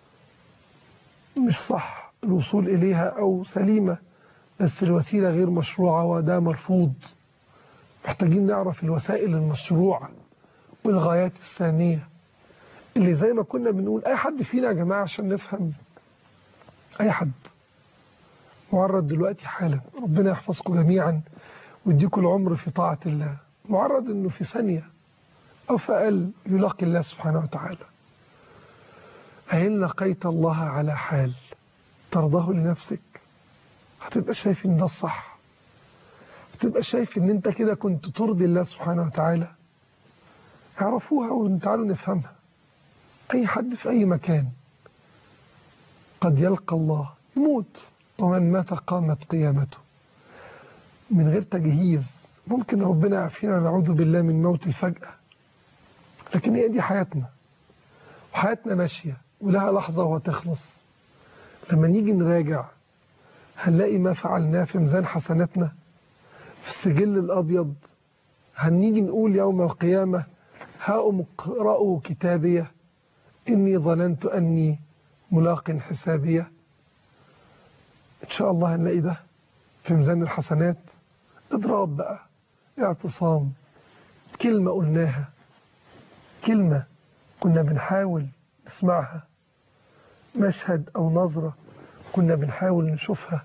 مش صح الوصول إليها أو سليمة بس الوسيلة غير مشروعة وده مرفوض محتاجين نعرف الوسائل المشروعة والغايات الثانية اللي زي ما كنا بنقول أي حد فينا يا جماعة عشان نفهم أي حد معرض دلوقتي حالا ربنا يحفظكم جميعا ويديكم العمر في طاعة الله معرض انه في ثانية او في اقل يلاقي الله سبحانه وتعالى أين لقيت الله على حال ترضاه لنفسك هتبقى شايف ان ده الصح هتبقى شايف ان انت كده كنت ترضي الله سبحانه وتعالى اعرفوها وتعالوا نفهمها اي حد في اي مكان قد يلقى الله يموت ومن مات قامت قيامته من غير تجهيز ممكن ربنا يعافينا نعوذ بالله من موت الفجأة لكن هي دي حياتنا وحياتنا ماشية ولها لحظة وتخلص لما نيجي نراجع هنلاقي ما فعلناه في ميزان حسناتنا في السجل الأبيض هنيجي نقول يوم القيامة هاؤم اقرأوا كتابية إني ظننت أني ملاق حسابية إن شاء الله هنلاقي ده في ميزان الحسنات اضراب بقى اعتصام كلمة قلناها كلمة كنا بنحاول نسمعها مشهد أو نظرة كنا بنحاول نشوفها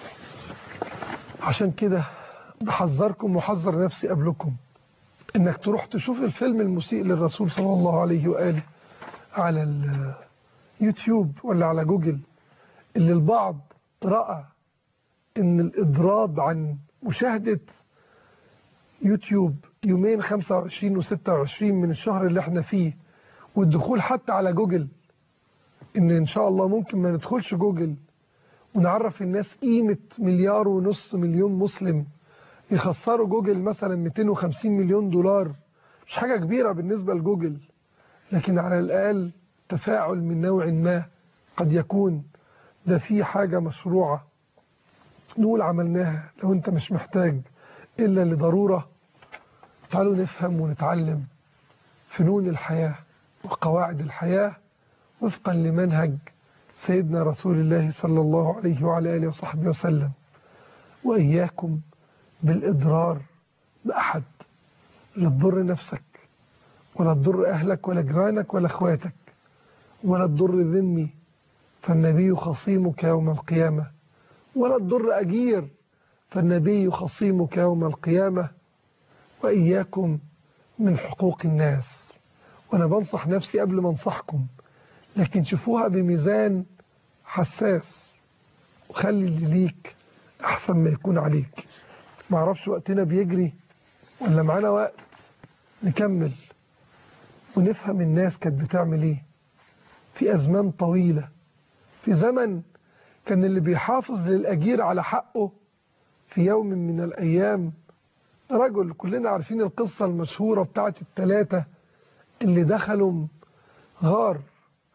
عشان كده بحذركم وحذر نفسي قبلكم انك تروح تشوف الفيلم المسيء للرسول صلى الله عليه وآله على اليوتيوب ولا على جوجل اللي البعض رأى ان الاضراب عن مشاهدة يوتيوب يومين 25 و26 من الشهر اللي احنا فيه والدخول حتى على جوجل ان ان شاء الله ممكن ما ندخلش جوجل ونعرف الناس قيمة مليار ونص مليون مسلم يخسروا جوجل مثلا 250 مليون دولار مش حاجة كبيرة بالنسبة لجوجل لكن على الأقل تفاعل من نوع ما قد يكون ده في حاجة مشروعة نقول عملناها لو انت مش محتاج إلا لضرورة تعالوا نفهم ونتعلم فنون الحياة وقواعد الحياة وفقا لمنهج سيدنا رسول الله صلى الله عليه وعلى آله وصحبه وسلم وإياكم بالإضرار بأحد لا تضر نفسك ولا تضر أهلك ولا جيرانك ولا أخواتك ولا تضر ذمي فالنبي خصيمك يوم القيامة ولا تضر أجير فالنبي خصيمك يوم القيامة وإياكم من حقوق الناس وأنا بنصح نفسي قبل ما انصحكم لكن شوفوها بميزان حساس وخلي اللي ليك أحسن ما يكون عليك معرفش وقتنا بيجري ولا معانا وقت نكمل ونفهم الناس كانت بتعمل ايه في أزمان طويلة في زمن كان اللي بيحافظ للأجير على حقه في يوم من الأيام رجل كلنا عارفين القصة المشهورة بتاعت الثلاثة اللي دخلوا غار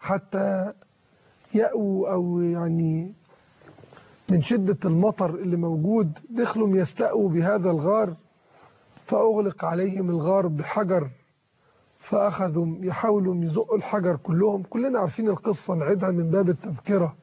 حتى يأووا أو يعني من شدة المطر اللي موجود دخلوا يستأووا بهذا الغار فأغلق عليهم الغار بحجر فأخذوا يحاولوا يزقوا الحجر كلهم كلنا عارفين القصة نعيدها من باب التذكرة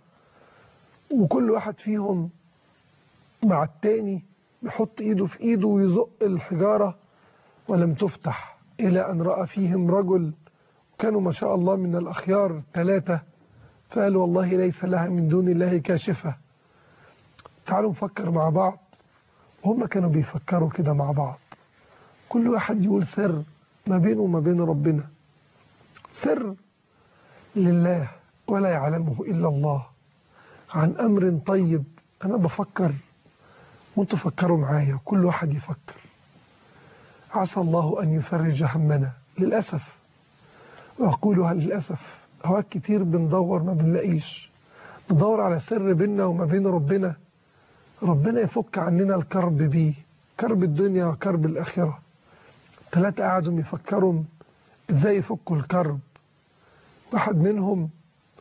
وكل واحد فيهم مع التاني يحط ايده في ايده ويزق الحجارة ولم تفتح إلى أن رأى فيهم رجل كانوا ما شاء الله من الأخيار الثلاثة فقال والله ليس لها من دون الله كاشفة تعالوا نفكر مع بعض وهم كانوا بيفكروا كده مع بعض كل واحد يقول سر ما بينه وما بين ربنا سر لله ولا يعلمه إلا الله عن أمر طيب أنا بفكر وانتوا فكروا معايا كل واحد يفكر عسى الله أن يفرج همنا للأسف وأقولها للأسف أوقات كتير بندور ما بنلاقيش ندور على سر بيننا وما بين ربنا ربنا يفك عننا الكرب بيه كرب الدنيا وكرب الآخرة ثلاثة قعدوا يفكروا ازاي يفكوا الكرب واحد منهم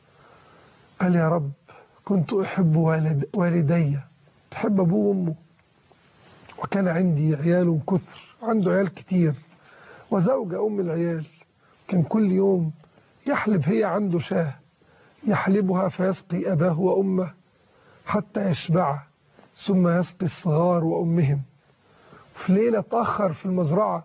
قال يا رب كنت أحب والد والدي تحب أبوه وأمه وكان عندي عيال كثر عنده عيال كتير وزوجة أم العيال كان كل يوم يحلب هي عنده شاه يحلبها فيسقي أباه وأمه حتى يشبع ثم يسقي الصغار وأمهم في ليلة تأخر في المزرعة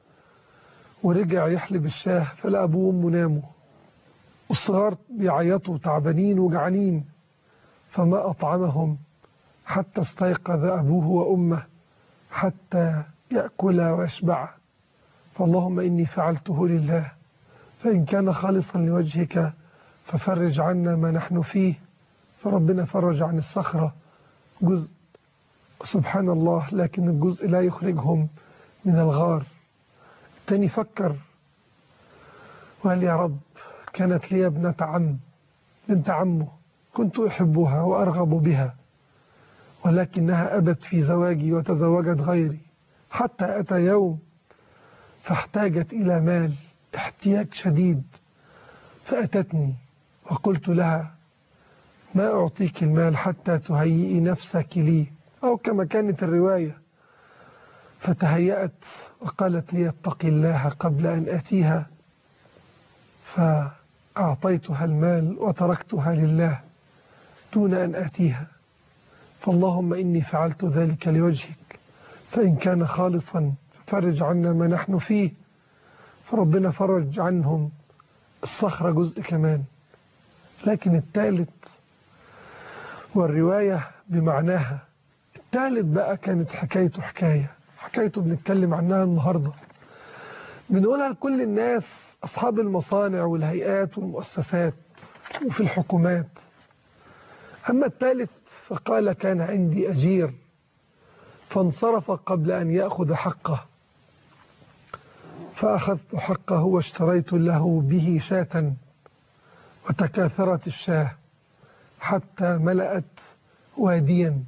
ورجع يحلب الشاه فلقى أبوه وأمه ناموا والصغار بيعيطوا تعبانين وجعانين فما أطعمهم حتى استيقظ أبوه وأمه حتى يأكل ويشبع فاللهم إني فعلته لله فإن كان خالصا لوجهك ففرج عنا ما نحن فيه فربنا فرج عن الصخرة جزء سبحان الله لكن الجزء لا يخرجهم من الغار التاني فكر وقال يا رب كانت لي ابنة عم بنت عمه كنت أحبها وأرغب بها ولكنها أبت في زواجي وتزوجت غيري حتى أتى يوم فاحتاجت إلى مال احتياج شديد فأتتني وقلت لها ما أعطيك المال حتى تهيئي نفسك لي أو كما كانت الرواية فتهيأت وقالت لي اتقي الله قبل أن أتيها فأعطيتها المال وتركتها لله دون أن أتيها فاللهم إني فعلت ذلك لوجهك فإن كان خالصا ففرج عنا ما نحن فيه فربنا فرج عنهم الصخرة جزء كمان لكن الثالث والرواية بمعناها الثالث بقى كانت حكايته حكاية حكايته بنتكلم عنها النهاردة بنقولها لكل الناس أصحاب المصانع والهيئات والمؤسسات وفي الحكومات أما الثالث فقال كان عندي أجير فانصرف قبل أن يأخذ حقه فأخذت حقه واشتريت له به شاة وتكاثرت الشاه حتى ملأت واديا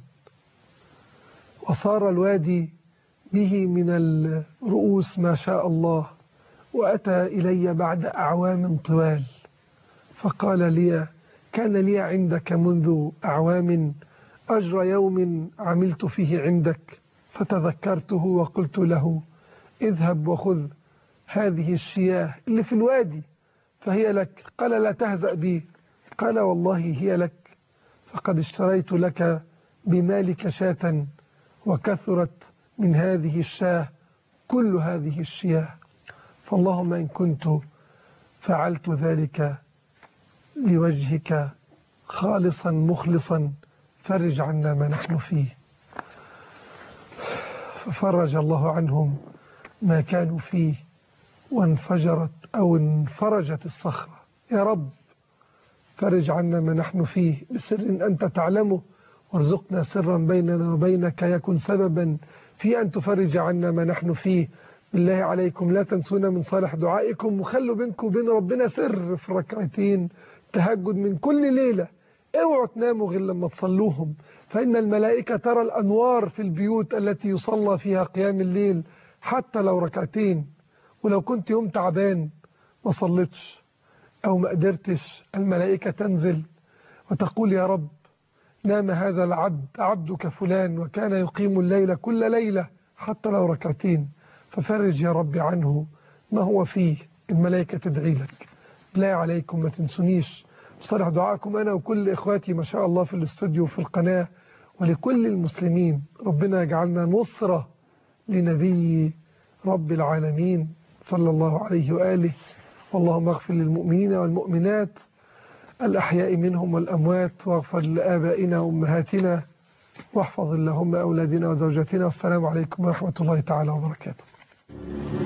وصار الوادي به من الرؤوس ما شاء الله وأتى إلي بعد أعوام طوال فقال لي كان لي عندك منذ أعوام أجر يوم عملت فيه عندك فتذكرته وقلت له اذهب وخذ هذه الشياه اللي في الوادي فهي لك قال لا تهزأ بي قال والله هي لك فقد اشتريت لك بمالك شاة وكثرت من هذه الشاه كل هذه الشياه فاللهم إن كنت فعلت ذلك لوجهك خالصا مخلصا فرج عنا ما نحن فيه ففرج الله عنهم ما كانوا فيه وانفجرت أو انفرجت الصخرة يا رب فرج عنا ما نحن فيه بسر أنت تعلمه وارزقنا سرا بيننا وبينك يكن سببا في أن تفرج عنا ما نحن فيه بالله عليكم لا تنسونا من صالح دعائكم وخلوا بينكم وبين ربنا سر في ركعتين تهجد من كل ليلة اوعوا تناموا غير لما تصلوهم فإن الملائكة ترى الأنوار في البيوت التي يصلى فيها قيام الليل حتى لو ركعتين ولو كنت يوم تعبان ما صليتش أو ما قدرتش الملائكة تنزل وتقول يا رب نام هذا العبد عبدك فلان وكان يقيم الليل كل ليلة حتى لو ركعتين ففرج يا رب عنه ما هو فيه الملائكة تدعي لك لا عليكم ما تنسونيش صالح دعاءكم أنا وكل إخواتي ما شاء الله في الاستوديو وفي القناة ولكل المسلمين ربنا يجعلنا نصرة لنبي رب العالمين صلى الله عليه وآله واللهم اغفر للمؤمنين والمؤمنات الأحياء منهم والأموات واغفر لآبائنا وأمهاتنا واحفظ اللهم أولادنا وزوجاتنا والسلام عليكم ورحمة الله تعالى وبركاته